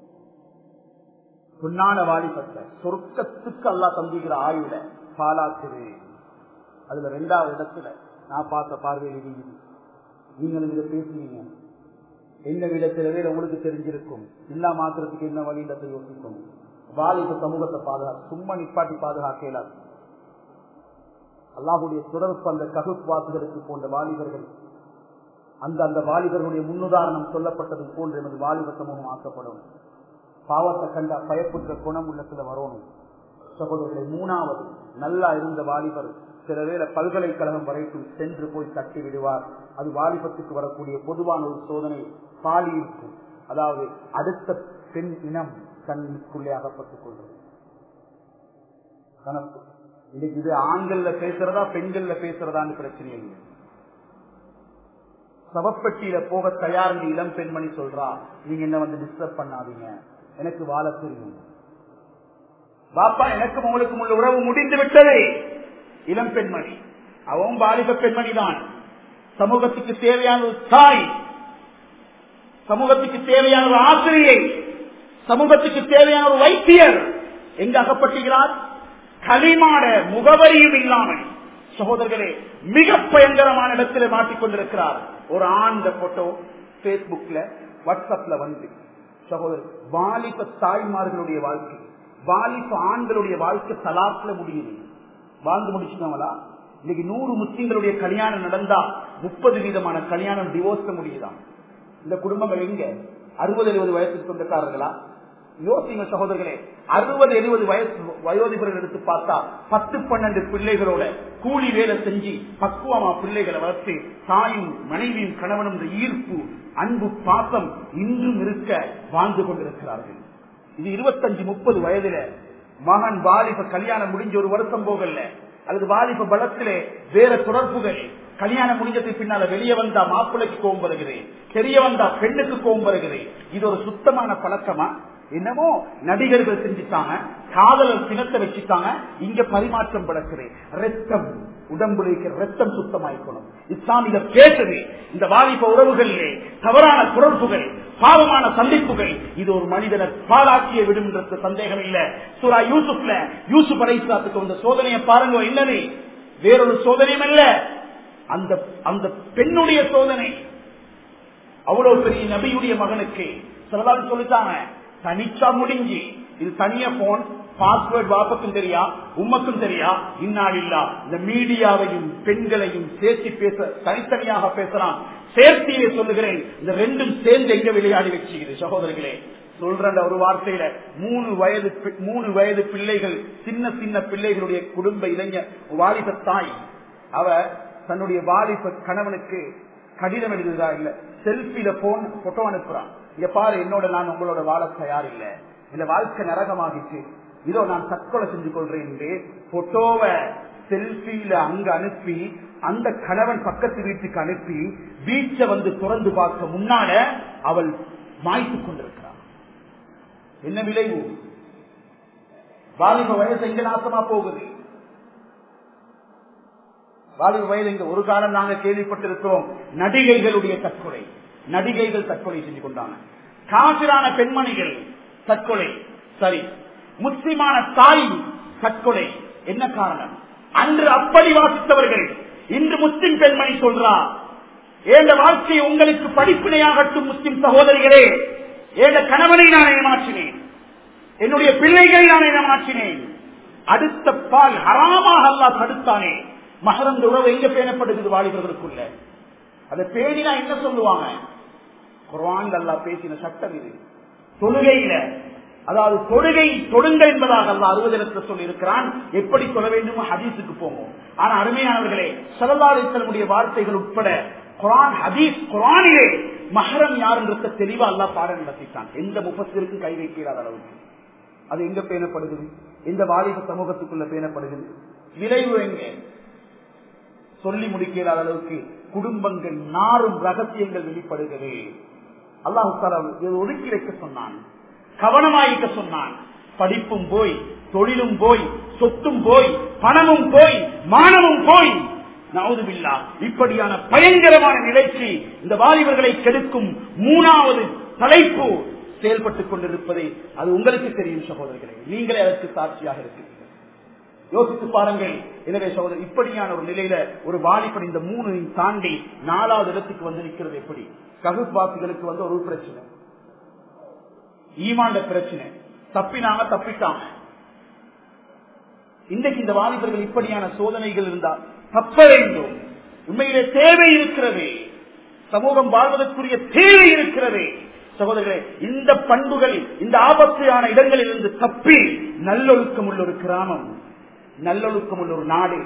பொன்னான வாலிபத்தை சொர்க்கத்துக்கு அல்லா தந்திக்கிற ஆயுள பாலாக்குது அதுல ரெண்டாவது இடத்துல நான் பார்த்த பார்வையில் இருக்குது நீங்களும் இதை பேசுவீங்க என்ன விதத்தில வேற உங்களுக்கு தெரிஞ்சிருக்கும் இல்லா மாத்திரத்துக்கு என்ன வழியிடத்தை யோசிக்கும் வாலிப சமூகத்தை பாதுகாக்க சும்மா நிப்பாட்டி பாதுகாக்க இயலாது அல்லாஹுடைய தொடர்பு அந்த ககுவாசிகளுக்கு போன்ற வாலிபர்கள் அந்த அந்த வாலிபர்களுடைய முன்னுதாரணம் சொல்லப்பட்டது போன்று எமது வாலிப சமூகம் ஆக்கப்படும் பாவத்தை கண்ட பயப்புற்ற குணம் உள்ளத்துல வரணும் சகோதரர்களை மூணாவது நல்லா இருந்த வாலிபர் சில வேளை பல்கலைக்கழகம் வரைக்கும் சென்று போய் தட்டி விடுவார் அது வாலிபத்துக்கு வரக்கூடிய பொதுவான ஒரு சோதனை பாலியிருக்கும் அதாவது அடுத்த பெண் இனம் தன்னுக்குள்ளே அகப்பட்டுக் கொள்வது கணக்கு இன்னைக்கு இது ஆண்கள்ல பேசுறதா பெண்கள்ல பேசுறதான்னு பிரச்சனை இல்லை சவப்பெட்டியில போக தயார் இளம் பெண்மணி சொல்றா நீங்க என்ன வந்து டிஸ்டர்ப் பண்ணாதீங்க எனக்கு வாழ தெரியும் பாப்பா எனக்கும் உங்களுக்கும் உள்ள உறவு முடிந்து விட்டது இளம் பெண்மணி அவன் பாலிப பெண்மணி தான் சமூகத்துக்கு தேவையான ஒரு தாய் சமூகத்துக்கு தேவையான ஒரு ஆசிரியை சமூகத்துக்கு தேவையான ஒரு வைத்தியர் எங்க அகப்பட்டுகிறார் களிமாட முகவரியும் இல்லாமல் சகோதரர்களே மிக பயங்கரமான இடத்துல மாட்டிக்கொண்டிருக்கிறார் ஒரு ஆண்ட போட்டோ பேஸ்புக்ல வாட்ஸ்அப்ல வந்து சகோதரர் வாலிப தாய்மார்களுடைய வாழ்க்கை வாலிப ஆண்களுடைய வாழ்க்கை தலாப்ல முடியுது வாழ்ந்து முடிச்சுட்டாங்களா இன்னைக்கு நூறு முஸ்லிம்களுடைய கல்யாணம் நடந்தா முப்பது வீதமான கல்யாணம் டிவோர்ஸ் முடியுதான் இந்த குடும்பங்கள் எங்க அறுபது எழுபது வயசுக்கு சொந்தக்காரர்களா யோசிங்க சகோதரர்களே அறுபது எழுபது வயசு வயோதிபர்கள் எடுத்து பார்த்தா பத்து பன்னெண்டு பிள்ளைகளோட கூலி வேலை செஞ்சு பக்குவமா பிள்ளைகளை வளர்த்து தாயும் மனைவியும் கணவனும் இந்த ஈர்ப்பு அன்பு பாசம் இன்றும் இருக்க வாழ்ந்து கொண்டிருக்கிறார்கள் இது இருபத்தஞ்சு முப்பது வயதுல மகன் வாலிப கல்யாணம் முடிஞ்ச ஒரு வருஷம் போகல அல்லது வாலிப பலத்திலே வேற தொடர்புகள் கல்யாணம் முடிஞ்சதுக்கு பின்னால வெளியே வந்தா மாப்பிள்ளைக்கு கோவம் வருகிறேன் தெரிய வந்தா பெண்ணுக்கு கோவம் வருகிறேன் இது ஒரு சுத்தமான பழக்கமா என்னமோ நடிகர்கள் செஞ்சுட்டாங்க காதலர் சினத்தை வச்சுட்டாங்க இங்க பரிமாற்றம் படக்கிறேன் ரத்தம் உடம்புல இருக்கிற ரத்தம் சுத்தமாய்க்கணும் இஸ்லாமிய பேசுது இந்த வாலிப உறவுகளிலே தவறான தொடர்புகள் பாவமான சந்திப்புகள் இது ஒரு மனிதனை பாலாக்கிய விடும்ன்றது சந்தேகம் இல்ல சூரா யூசுப்ல யூசுப் அலைசாத்துக்கு வந்த சோதனையை பாருங்க என்னது வேறொரு சோதனையும் அல்ல அந்த அந்த பெண்ணுடைய சோதனை அவ்வளவு பெரிய நபியுடைய மகனுக்கு சிலதான் சொல்லிட்டாங்க தனிச்சா முடிஞ்சு இது தனிய போன் பாஸ்வேர்ட் வாப்பக்கும் தெரியா உம்மக்கும் தெரியா இன்னாடில்லா இந்த மீடியாவையும் பெண்களையும் சேர்த்து பேச தனித்தனியாக பேசலாம் சேர்த்தியே சொல்லுகிறேன் இந்த ரெண்டும் சேர்ந்து எங்க விளையாடி வச்சுக்குது சகோதரர்களே சொல்ற ஒரு வார்த்தையில மூணு வயது மூணு வயது பிள்ளைகள் சின்ன சின்ன பிள்ளைகளுடைய குடும்ப இளைஞர் வாலிப தாய் அவ தன்னுடைய வாலிப கணவனுக்கு கடிதம் எழுதுதா இல்ல செல்பியில போன் போட்டோ அனுப்புறான் இங்க பாரு என்னோட நான் உங்களோட வாழ தயார் இல்ல இந்த வாழ்க்கை நரகமாகிச்சு இதோ நான் தற்கொலை செஞ்சு கொள்றேன் என்று போட்டோவை செல்பியில அங்க அனுப்பி அந்த கணவன் பக்கத்து வீட்டுக்கு அனுப்பி வீச்சை வந்து திறந்து பார்க்க முன்னால அவள் மாய்த்து கொண்டிருக்கிறாள் என்ன விளைவு வாலிப வயசு எங்க நாசமா போகுது வாலிப வயது இங்க ஒரு காலம் நாங்க கேள்விப்பட்டிருக்கிறோம் நடிகைகளுடைய தற்கொலை நடிகைகள் தற்கொலை செஞ்சு கொண்டாங்க காசிரான பெண்மணிகள் தற்கொலை சரி முஸ்லிமான தாய் தற்கொலை என்ன காரணம் அன்று அப்படி வாசித்தவர்கள் இன்று முஸ்லிம் பெண்மணி சொல்றா ஏந்த வாழ்க்கையை உங்களுக்கு படிப்பினையாகட்டும் முஸ்லிம் சகோதரிகளே ஏந்த கணவனை நான் ஏமாற்றினேன் என்னுடைய பிள்ளைகளை நான் ஏமாற்றினேன் அடுத்த பால் ஹராமாக அல்லா தடுத்தானே மகரந்த உறவு எங்க பேணப்படுகிறது வாலிபர்களுக்குள்ள அதை பேணினா என்ன சொல்லுவாங்க குரான் அல்லா பேசின சட்டம் இது தொழுகையில அதாவது தொழுகை தொடுங்க என்பதாக அல்ல அறுபதினத்தை சொல்லி இருக்கிறான் எப்படி சொல்ல வேண்டுமோ ஹதீஸுக்கு போவோம் ஆனா அருமையானவர்களே சரதாரித்தனுடைய வார்த்தைகள் உட்பட குரான் ஹதீஸ் குரானிலே மஹரம் யாருன்றத தெளிவா அல்லா பாடம் நடத்திட்டான் எந்த முப்பத்திற்கும் கை வைக்கிறார் அளவுக்கு அது எங்க பேணப்படுகிறது எந்த வாலிப சமூகத்துக்குள்ள பேணப்படுகிறது விளைவு எங்க சொல்லி முடிக்கிற அளவுக்கு குடும்பங்கள் நாரும் ரகசியங்கள் வெளிப்படுகிறது அல்லாஹு ஒதுக்கி வைக்க சொன்னான் கவனமாயிக்க சொன்னான் படிப்பும் போய் தொழிலும் போய் சொத்தும் போய் பணமும் போய் மானமும் போய் நவுதுபில்லா இப்படியான பயங்கரமான நிலைக்கு இந்த வாலிபர்களை கெடுக்கும் மூணாவது தலைப்பு செயல்பட்டுக் கொண்டிருப்பதை அது உங்களுக்கு தெரியும் சகோதரர்களே நீங்களே அதற்கு சாட்சியாக இருக்கிறீர்கள் யோசித்து பாருங்கள் எனவே சகோதரர் இப்படியான ஒரு நிலையில ஒரு வாலிபன் இந்த மூணு தாண்டி நாலாவது இடத்துக்கு வந்து நிற்கிறது எப்படி ககுபாசிகளுக்கு வந்து ஒரு பிரச்சனை ஈமாண்ட பிரச்சனை தப்பினாங்க தப்பிட்டாங்க இன்றைக்கு இந்த வாலிபர்கள் இப்படியான சோதனைகள் இருந்தால் தப்ப வேண்டும் உண்மையிலே தேவை இருக்கிறது சமூகம் வாழ்வதற்குரிய தேவை இருக்கிறது சகோதரர்களே இந்த பண்புகள் இந்த ஆபத்தான இடங்களில் இருந்து தப்பி நல்லொழுக்கம் உள்ள ஒரு கிராமம் நல்லொழுக்கம் உள்ள ஒரு நாடு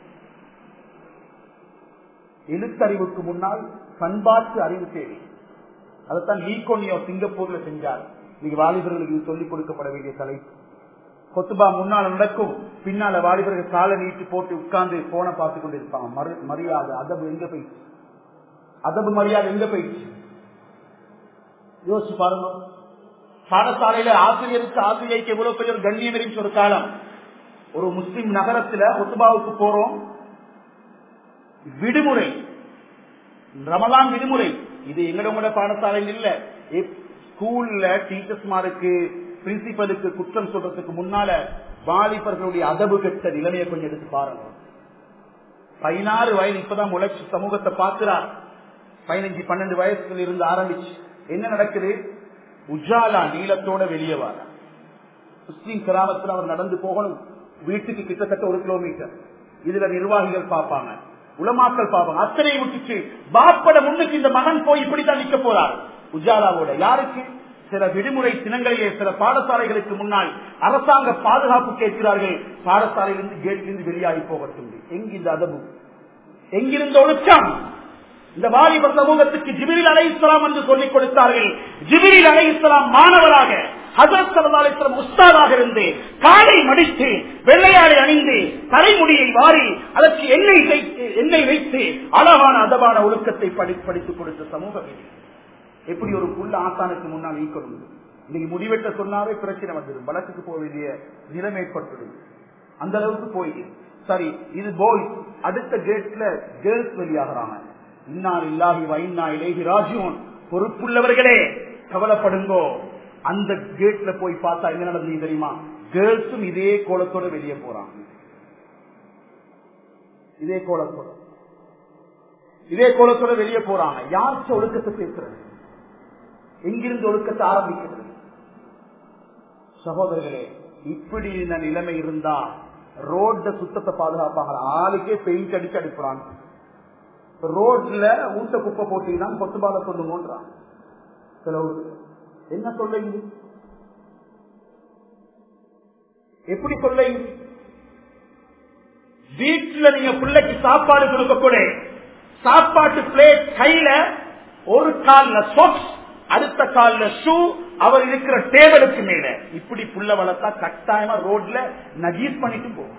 எழுத்தறிவுக்கு முன்னால் பண்பாட்டு அறிவு தேவை அதைத்தான் ஈகோனியோ சிங்கப்பூர்ல செஞ்சார் நீங்க வாலிபர்களுக்கு இது சொல்லிக் கொடுக்கப்பட வேண்டிய தலைப்பு கொத்துபா முன்னால நடக்கும் பின்னால வாலிபர்கள் காலை நீட்டி போட்டு உட்கார்ந்து போன பார்த்து கொண்டு இருப்பாங்க மரியாதை அதபு எங்க போயிடுச்சு அதபு மரியாதை எங்க போயிடுச்சு யோசிச்சு பாருங்க பாடசாலையில ஆசிரியருக்கு ஆசிரியருக்கு எவ்வளவு பெரிய ஒரு கண்ணியம் இருந்துச்சு ஒரு காலம் ஒரு முஸ்லிம் நகரத்துல ஒத்துபாவுக்கு போறோம் விடுமுறை ரமலான் விடுமுறை இது எங்களோட பாடசாலையில் இல்ல ஸ்கூல்ல டீச்சர்ஸ்மாருக்கு பிரின்சிபலுக்கு குற்றம் சொல்றதுக்கு முன்னால வாலிபர்களுடைய அதபு கெட்ட நிலைமையை கொஞ்சம் எடுத்து பாருங்க பதினாறு வயது இப்பதான் முளைச்சு சமூகத்தை பார்க்கிறார் பதினஞ்சு பன்னெண்டு வயசுல இருந்து ஆரம்பிச்சு என்ன நடக்குது உஜாலா நீளத்தோட வெளியே வர முஸ்லீம் கிராமத்தில் அவர் நடந்து போகணும் வீட்டுக்கு கிட்டத்தட்ட ஒரு கிலோமீட்டர் இதுல நிர்வாகிகள் பார்ப்பாங்க உலமாக்கள் பார்ப்பாங்க அத்தனை விட்டுச்சு பாப்பட முன்னுக்கு இந்த மகன் போய் இப்படித்தான் நிக்க போறார் உஜாலாவோட யாருக்கு சில விடுமுறை தினங்களிலே சில பாடசாலைகளுக்கு முன்னால் அரசாங்க பாதுகாப்பு கேட்கிறார்கள் பாடசாலையிலிருந்து கேட்டிலிருந்து வெளியாகி போகட்டும் எங்கு இந்த அதபு எங்கிருந்த ஒழுக்கம் இந்த வாலிப சமூகத்துக்கு ஜிபிரில் அலை இஸ்லாம் என்று சொல்லிக் கொடுத்தார்கள் ஜிபிரில் அலை இஸ்லாம் மாணவராக ஹசரத் சல்லாஸ்லம் உஸ்தாதாக இருந்து காலை மடித்து வெள்ளையாடை அணிந்து தலைமுடியை வாரி அதற்கு எண்ணெய் வைத்து எண்ணெய் வைத்து அழகான அதவான ஒழுக்கத்தை படி படித்துக் கொடுத்த சமூகம் இது எப்படி ஒரு புல் ஆசானுக்கு முன்னால் ஈக்கணும் இன்னைக்கு முடிவெட்ட சொன்னாவே பிரச்சனை வந்துடும் வழக்குக்கு போக வேண்டிய நிலைமை ஏற்பட்டுடும் அந்த அளவுக்கு போய் சரி இது போய் அடுத்த கேட்ல கேர்ள்ஸ் வெளியாகிறாங்க இன்னால் இல்லாஹி வைனா இலேஹி ராஜியோன் பொறுப்புள்ளவர்களே கவலைப்படுங்கோ அந்த கேட்ல போய் பார்த்தா என்ன நடந்தது தெரியுமா கேர்ள்ஸும் இதே கோலத்தோட வெளியே போறாங்க இதே கோலத்தோட இதே கோலத்தோட வெளியே போறாங்க யாருக்கு ஒழுக்கத்தை பேசுறது எங்கிருந்து ஒழுக்கத்தை ஆரம்பிக்கிறது சகோதரர்களே இப்படி இந்த நிலைமை இருந்தா ரோட்ல சுத்தத்தை பாதுகாப்பாங்க ஆளுக்கே பெயிண்ட் அடிச்சு அடிப்புறாங்க ரோட்ல ஊட்ட குப்பை போட்டீங்கன்னா கொத்துபால சொல்லுங்கன்றான் சிலவரு என்ன சொல்லுங்க எப்படி சொல்லுங்க வீட்டுல நீங்க பிள்ளைக்கு சாப்பாடு கொடுக்க கூட சாப்பாட்டு பிளேட் கையில ஒரு கால்ல சொக்ஸ் அடுத்த கால்ல ஷூ அவர் இருக்கிற டேபிளுக்கு மேல இப்படி புள்ள வளர்த்தா கட்டாயமா ரோட்ல நஜீஸ் பண்ணிட்டு போகும்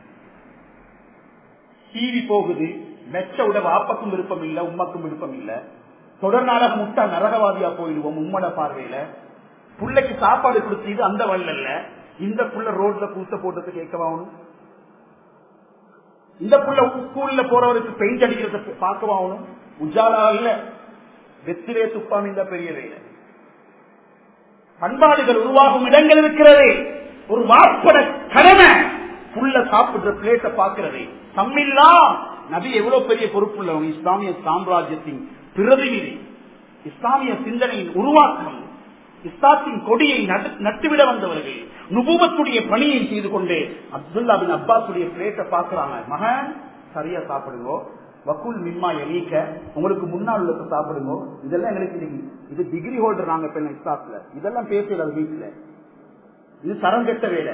டிவி போகுது மெச்ச உட வாப்பக்கும் விருப்பம் இல்ல உம்மக்கும் விருப்பம் இல்ல தொடர் நாடகம் முட்டா நரகவாதியா போயிடுவோம் உம்மட பார்வையில புள்ளைக்கு சாப்பாடு கொடுத்தது அந்த வல்லல்ல இந்த புள்ள ரோட்ல பூச போட்டது கேட்கவாகணும் இந்த புள்ள ஸ்கூல்ல போறவருக்கு பெயிண்ட் அடிக்கிறத பார்க்கவா ஆகணும் உஜாலா இல்ல வெத்திலே துப்பாமி இந்த பெரிய வேலை பண்பாடுகள் உருவாகும் இடங்கள் இருக்கிறது ஒரு வாப்பட கடமை புள்ள சாப்பிடுற பிளேட்டை பார்க்கிறது தம்மில்லா நபி எவ்வளவு பெரிய பொறுப்புள்ளவங்க இஸ்லாமிய சாம்ராஜ்யத்தின் பிரதிநிதி இஸ்லாமிய சிந்தனையின் உருவாக்கம் இஸ்லாத்தின் கொடியை நட்டு- நட்டுவிட வந்தவர்கள் நுபுவத்துடைய பணியை செய்து கொண்டு அப்துல்லா பின் அப்பாஸுடைய பிளேட்டை பார்க்கிறாங்க மகன் சரியா சாப்பிடுங்க வக்குல் மின்மா எலீக்க உங்களுக்கு முன்னால் உள்ளத சாப்பிடுங்க இதெல்லாம் எங்களுக்கு இன்னைக்கு இது டிகிரி ஹோல்டர் நாங்க இப்ப இஸ்லாத்துல இதெல்லாம் பேசுறது வீட்டுல இது தரம் கெட்ட வேலை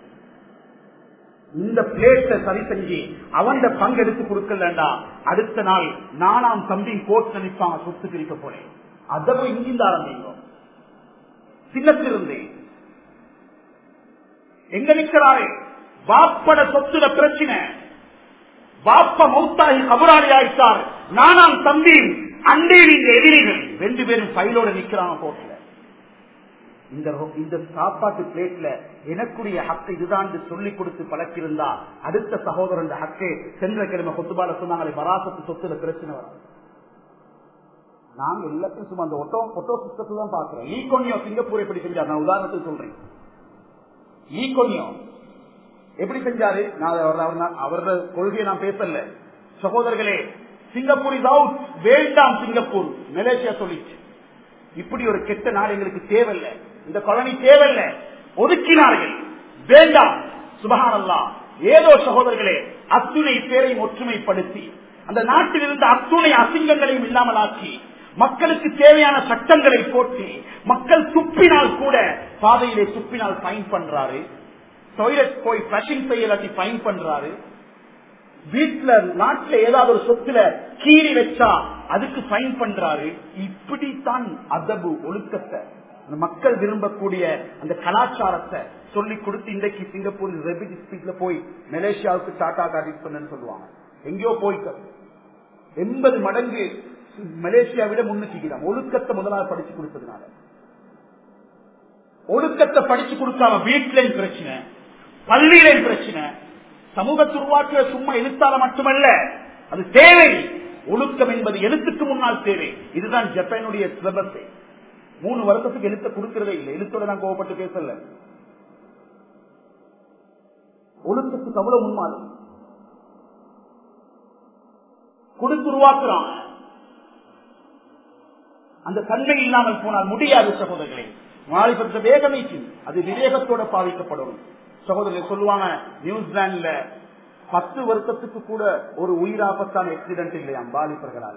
இந்த பிளேட்டை சரி செஞ்சு அவன் பங்கு எடுத்து கொடுக்கலண்டா அடுத்த நாள் நானாம் தம்பி கோர்ட் நினைப்பாங்க சொத்து பிரிக்க போறேன் அதை போய் இங்கிருந்து ஆரம்பிங்க சின்னத்திலிருந்து எங்க நிற்கிறாரு வாப்பட சொத்துல பிரச்சனை வாப்ப மௌத்தாகி கபராளி ஆயிட்டார் நானாம் தம்பி அண்டையில் இந்த எதிரிகள் ரெண்டு பேரும் ஃபைலோட நிக்கிறாங்க கோர்ட்ல இந்த ரொ- இந்த சாப்பாட்டு பிளேட்ல எனக்குரிய ஹக்கு இதுதான் என்று சொல்லிக் கொடுத்து பழக்கிருந்தா அடுத்த சகோதரன் ஹக்கு சென்ற கிழமை கொத்துபால சொன்னாங்களே பராசத்து சொத்துல பிரச்சனை வரும் நாங்க எல்லாத்தையும் சும்மா அந்த ஒட்டோ ஒட்டோ சிஸ்டத்துல தான் பாக்குறோம் ஈகோனியோ சிங்கப்பூர் எப்படி செஞ்சார் நான் உதாரணத்துக்கு சொல்றேன் ஈகோனியோ எப்படி செஞ்சாரு நான் அவர்- அவர்- அவரது கொள்கையை நான் பேசல சகோதரர்களே சிங்கப்பூர் இஸ் அவுட் வேண்டாம் சிங்கப்பூர் மலேசியா சொல்லிச்சு இப்படி ஒரு கெட்ட நாடு எங்களுக்கு தேவையில்லை இந்த கொலனி தேவையில்லை ஒதுக்கினார்கள் வேண்டாம் சுபகானல்லா ஏதோ சகோதரர்களே அத்துணை பேரையும் ஒற்றுமைப்படுத்தி அந்த நாட்டில் இருந்த அத்துணை அசிங்கங்களையும் இல்லாமலாக்கி மக்களுக்கு தேவையான சட்டங்களை போட்டு மக்கள் துப்பினால் கூட பாதையிலே துப்பினால் ஃபைன் பண்றாரு டாய்லெட் போய் பிளஷிங் செய்யலாட்டி ஃபைன் பண்றாரு வீட்டுல நாட்டுல ஏதாவது ஒரு சொத்துல கீறி வச்சா அதுக்கு ஃபைன் பண்றாரு இப்படித்தான் அதபு ஒழுக்கத்தை அந்த மக்கள் விரும்பக்கூடிய அந்த கலாச்சாரத்தை சொல்லி கொடுத்து இன்றைக்கு சிங்கப்பூர் ரெபிட் ஸ்பீட்ல போய் மலேசியாவுக்கு டாடா காட்டிட்டு சொன்னேன்னு சொல்லுவாங்க எங்கேயோ போய்க்க எண்பது மடங்கு மலேசியா விட முன்னுக்குகிறான் ஒழுக்கத்தை முதலாவது படிச்சு கொடுத்ததுனால ஒழுக்கத்தை படிச்சு கொடுக்காம வீட்டிலையும் பிரச்சனை பள்ளியிலையும் பிரச்சனை சமூகத்தை உருவாக்கிய சும்மா எழுத்தால மட்டுமல்ல அது தேவை ஒழுக்கம் என்பது எழுத்துக்கு முன்னால் தேவை இதுதான் ஜப்பானுடைய சிலபஸ் மூணு வருஷத்துக்கு எழுத்த கொடுக்கிறதே இல்லை எழுத்தோட நான் கோவப்பட்டு பேசல ஒழுக்கத்துக்கு அவ்வளவு முன்மாதிரி கொடுத்து உருவாக்குறான் அந்த தன்மை இல்லாமல் போனால் முடியாது சகோதரர்களே வாலிபத்த வேகமைக்கு அது விவேகத்தோட பாதிக்கப்படும் சகோதரர்கள் சொல்லுவாங்க நியூசிலாந்துல பத்து வருஷத்துக்கு கூட ஒரு உயிராபத்தான ஆக்சிடென்ட் இல்லையாம் வாலிபர்களால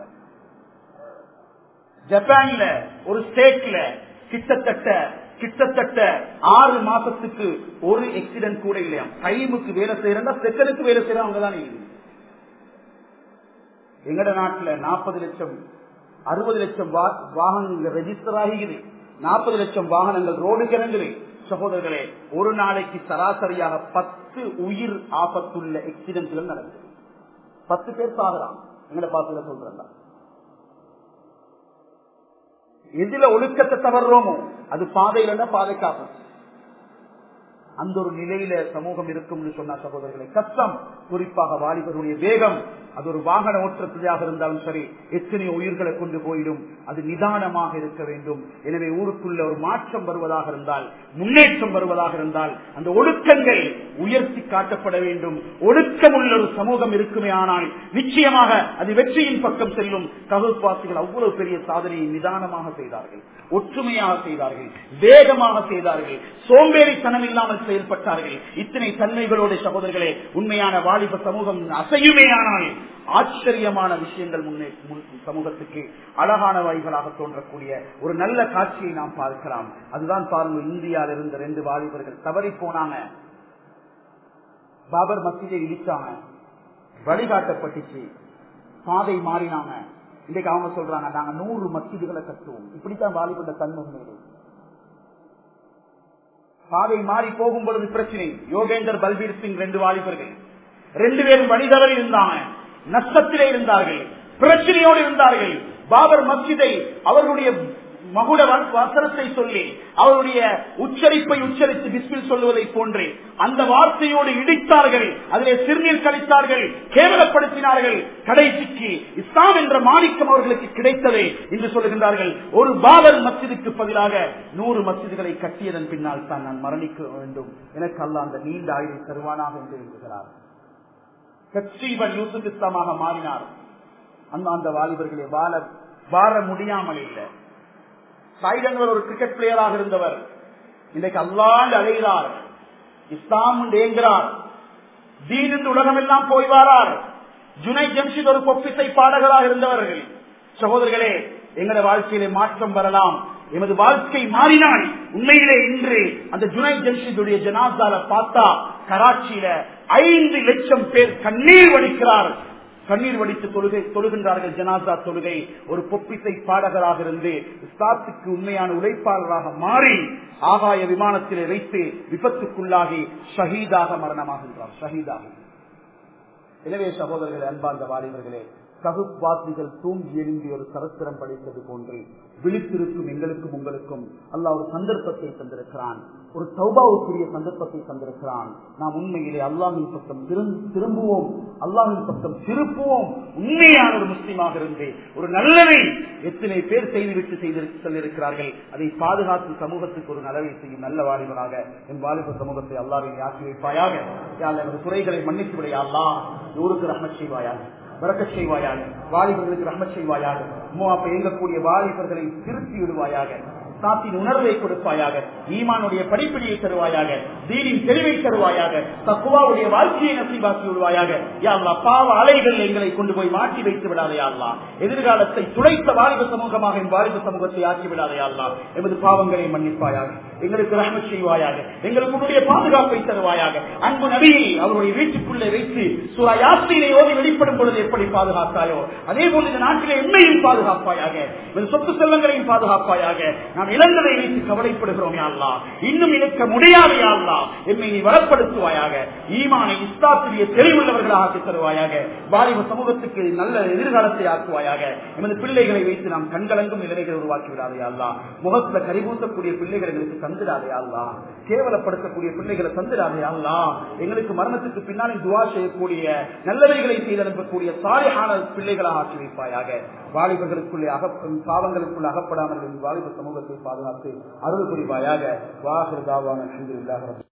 ஜப்பான்ல ஒரு ஸ்டேட்ல கிட்டத்தட்ட கிட்டத்தட்ட ஆறு மாசத்துக்கு ஒரு ஆக்சிடென்ட் கூட இல்லையாம் டைமுக்கு வேலை செய்யறா செகண்டுக்கு வேலை செய்யறவங்க தான் எங்கட நாட்டுல நாற்பது லட்சம் அறுபது லட்சம் வா- வாகனங்கள் ரெஜிஸ்டர் ஆகிறது நாற்பது லட்சம் வாகனங்கள் ரோடு கிடங்குது சகோதரர்களே ஒரு நாளைக்கு சராசரியாக பத்து உயிர் ஆபத்துள்ள ஆக்சிடென்ட்கள் நடக்குது பத்து பேர் சாகுறான் எங்கட பாத்துல சொல்றேன் எதுல ஒழுக்கத்தை தவறுறோமோ அது பாதையில பாதைக்காப்பு அந்த ஒரு நிலையில சமூகம் இருக்கும்னு சொன்ன சகோதரர்களை கஷ்டம் குறிப்பாக வாலிபருடைய வேகம் அது ஒரு வாகன ஓட்டத்திலாக இருந்தாலும் சரி எத்தனை உயிர்களை கொண்டு போயிடும் அது நிதானமாக இருக்க வேண்டும் எனவே ஊருக்குள்ள ஒரு மாற்றம் வருவதாக இருந்தால் முன்னேற்றம் வருவதாக இருந்தால் அந்த ஒழுக்கங்கள் உயர்த்தி காட்டப்பட வேண்டும் ஒழுக்கம் உள்ள ஒரு சமூகம் இருக்குமே ஆனால் நிச்சயமாக அது வெற்றியின் பக்கம் செல்லும் தகுப்பாசிகள் அவ்வளவு பெரிய சாதனையை நிதானமாக செய்தார்கள் ஒற்றுமையாக செய்தார்கள் வேகமாக செய்தார்கள் சோம்பேறித்தனம் இல்லாமல் செயல்பட்டார்கள் இத்தனை தன்மைகளோடு சகோதரர்களே உண்மையான வாலிப சமூகம் அசையுமே ஆனால் ஆச்சரியமான விஷயங்கள் முன்னே முன் சமூகத்துக்கு அழகான வாய்களாக தோன்றக்கூடிய ஒரு நல்ல காட்சியை நாம் பார்க்கலாம் அதுதான் பாருங்க இந்தியாவில் இருந்த ரெண்டு வாலிபர்கள் தவறி போனாங்க பாபர் மசீதை இடிச்சாங்க வழிகாட்டப்பட்டுச்சு பாதை மாறினாங்க இன்னைக்கு அவங்க சொல்றாங்க நாங்க நூறு மசீதுகளை கட்டுவோம் இப்படித்தான் வாலிபண்ட தன்மை உண்மையிலே பாதை மாறி போகும் பொழுது பிரச்சனை யோகேந்தர் பல்பீர் சிங் ரெண்டு வாலிபர்கள் ரெண்டு பேரும் வழிதவறி இருந்தாங்க நஷ்டத்திலே இருந்தார்கள் பிரச்சனையோடு இருந்தார்கள் பாபர் மஸ்ஜிதை அவர்களுடைய மகுட வ- வசனத்தை சொல்லி அவருடைய உச்சரிப்பை உச்சரித்து பிஸ்மில் சொல்லுவதை போன்று அந்த வார்த்தையோடு இடித்தார்கள் அதிலே சிறுநீர் கழித்தார்கள் கேவலப்படுத்தினார்கள் கடைசிக்கு இஸ்லாம் என்ற மாணிக்கம் அவர்களுக்கு கிடைத்ததே என்று சொல்லுகின்றார்கள் ஒரு பாபர் மஸ்ஜிதுக்கு பதிலாக நூறு மஸ்ஜிதுகளை கட்டியதன் பின்னால் தான் நான் மரணிக்க வேண்டும் எனக்கு அல்ல அந்த நீண்ட ஆயுளை தருவானாக என்று எழுதுகிறார் கட்சிவன் யூசுப் இஸ்லாமாக மாறினார் அந்த அந்த வாலிபர்களை வாழ வாழ முடியாமல் இல்லை சைடன்வர் ஒரு கிரிக்கெட் பிளேயராக இருந்தவர் இன்றைக்கு அல்லாண்டு அழைகிறார் இஸ்லாம் என்று ஏங்குகிறார் தீன் என்று உலகம் எல்லாம் போய் வாரார் ஜுனை ஜம்ஷித் ஒரு பொப்பிசை பாடகராக இருந்தவர்கள் சகோதரர்களே எங்களோட வாழ்க்கையிலே மாற்றம் வரலாம் எமது வாழ்க்கை மாறினால் உண்மையிலே இன்று அந்த ஜுனை ஜம்ஷிதுடைய ஜனாசால பார்த்தா கராச்சியில ஐந்து லட்சம் பேர் கண்ணீர் வடிக்கிறார் கண்ணீர் வடித்து தொழுகை தொழுகின்றார்கள் ஜனாசா தொழுகை ஒரு பொப்பிசை பாடகராக இருந்து இஸ்லாத்துக்கு உண்மையான உழைப்பாளராக மாறி ஆகாய விமானத்திலே வைத்து விபத்துக்குள்ளாகி ஷஹீதாக மரணமாகின்றார் ஷஹீதாக எனவே சகோதரர்களே அன்பார்ந்த வாலிபர்களே சகுவாசிகள் தூங்கி எழுந்தி ஒரு சரித்திரம் படைத்தது போன்று விழித்திருக்கும் எங்களுக்கும் உங்களுக்கும் அல்லாஹ் ஒரு சந்தர்ப்பத்தை தந்திருக்கிறான் ஒரு சௌபாவுக்குரிய சந்தர்ப்பத்தை தந்திருக்கிறான் நாம் உண்மையிலே அல்லாஹின் பக்கம் திரும்- திரும்புவோம் அல்லாஹின் பக்கம் திருப்புவோம் உண்மையான ஒரு முஸ்லீமாக இருந்து ஒரு நல்லதை எத்தனை பேர் செய்துவிட்டு செய்து சொல்லியிருக்கிறார்கள் அதை பாதுகாத்து சமூகத்துக்கு ஒரு நலவை செய்யும் நல்ல வாலிபராக என் வாலிப சமூகத்தை அல்லாவை ஆக்கி வைப்பாயாக யாழ் எனது குறைகளை மன்னித்து விடைய அல்லா ஊருக்கு ரஹ்மத் செய்வாயாக வரக்க செய்வாயாக வாலிபர்களுக்கு ரஹ்மத் செய்வாயாக அப்ப இயங்கக்கூடிய வாலிபர்களை திருத்தி விடுவாயாக சாத்தின் உணர்வை கொடுப்பாயாக ஈமானுடைய படிப்பிடியை தருவாயாக தீனின் தெளிவை தருவாயாக தக்குவாவுடைய வாழ்க்கையை நசீபாக்கி விடுவாயாக யாழ்லா பாவ அலைகள் எங்களை கொண்டு போய் மாற்றி வைத்து விடாதே அல்லா எதிர்காலத்தை துளைத்த வாலிப சமூகமாக என் வாலிப சமூகத்தை ஆக்கி விடாதே அல்லா எமது பாவங்களை மன்னிப்பாயாக எங்களுக்கு ரஹ்மத் செய்வாயாக எங்களுக்கு உன்னுடைய பாதுகாப்பை தருவாயாக அன்பு நபியை அவருடைய வீட்டுக்குள்ளே வைத்து சூரா யாத்திரை ஓதி வெளிப்படும் பொழுது எப்படி பாதுகாத்தாயோ அதே போல இந்த நாட்டிலே எண்மையும் பாதுகாப்பாயாக எமது சொத்து செல்வங்களையும் பாதுகாப்பாயாக நாம் இழந்ததை வைத்து கவலைப்படுகிறோம் யாழ்லா இன்னும் இழக்க முடியாது யாழ்லா என்னை நீ வளப்படுத்துவாயாக ஈமானை இஸ்லாத்துடைய தெளிவுள்ளவர்களாக ஆக்கித் தருவாயாக வாலிப சமூகத்துக்கு நல்ல எதிர்காலத்தை ஆக்குவாயாக எமது பிள்ளைகளை வைத்து நாம் கண்கலங்கும் நிலைகளை உருவாக்கி விடாதே அல்லா முகத்துல கரிபூசக்கூடிய பிள்ளைகளை எங்களுக்கு தந்துடாதே அல்லா கேவலப்படுத்தக்கூடிய பிள்ளைகளை தந்துடாதே அல்லா எங்களுக்கு மரணத்துக்கு பின்னாலே துவா செய்யக்கூடிய நல்லவைகளை செய்து அனுப்பக்கூடிய சாலையான பிள்ளைகளாக ஆக்கி வைப்பாயாக வாலிபர்களுக்குள்ளே அக பாவங்களுக்குள் அகப்படாமல் வாலிப சமூகத்தை பாதுகாத்து அருள் புரிவாயாக வாகர் தாவான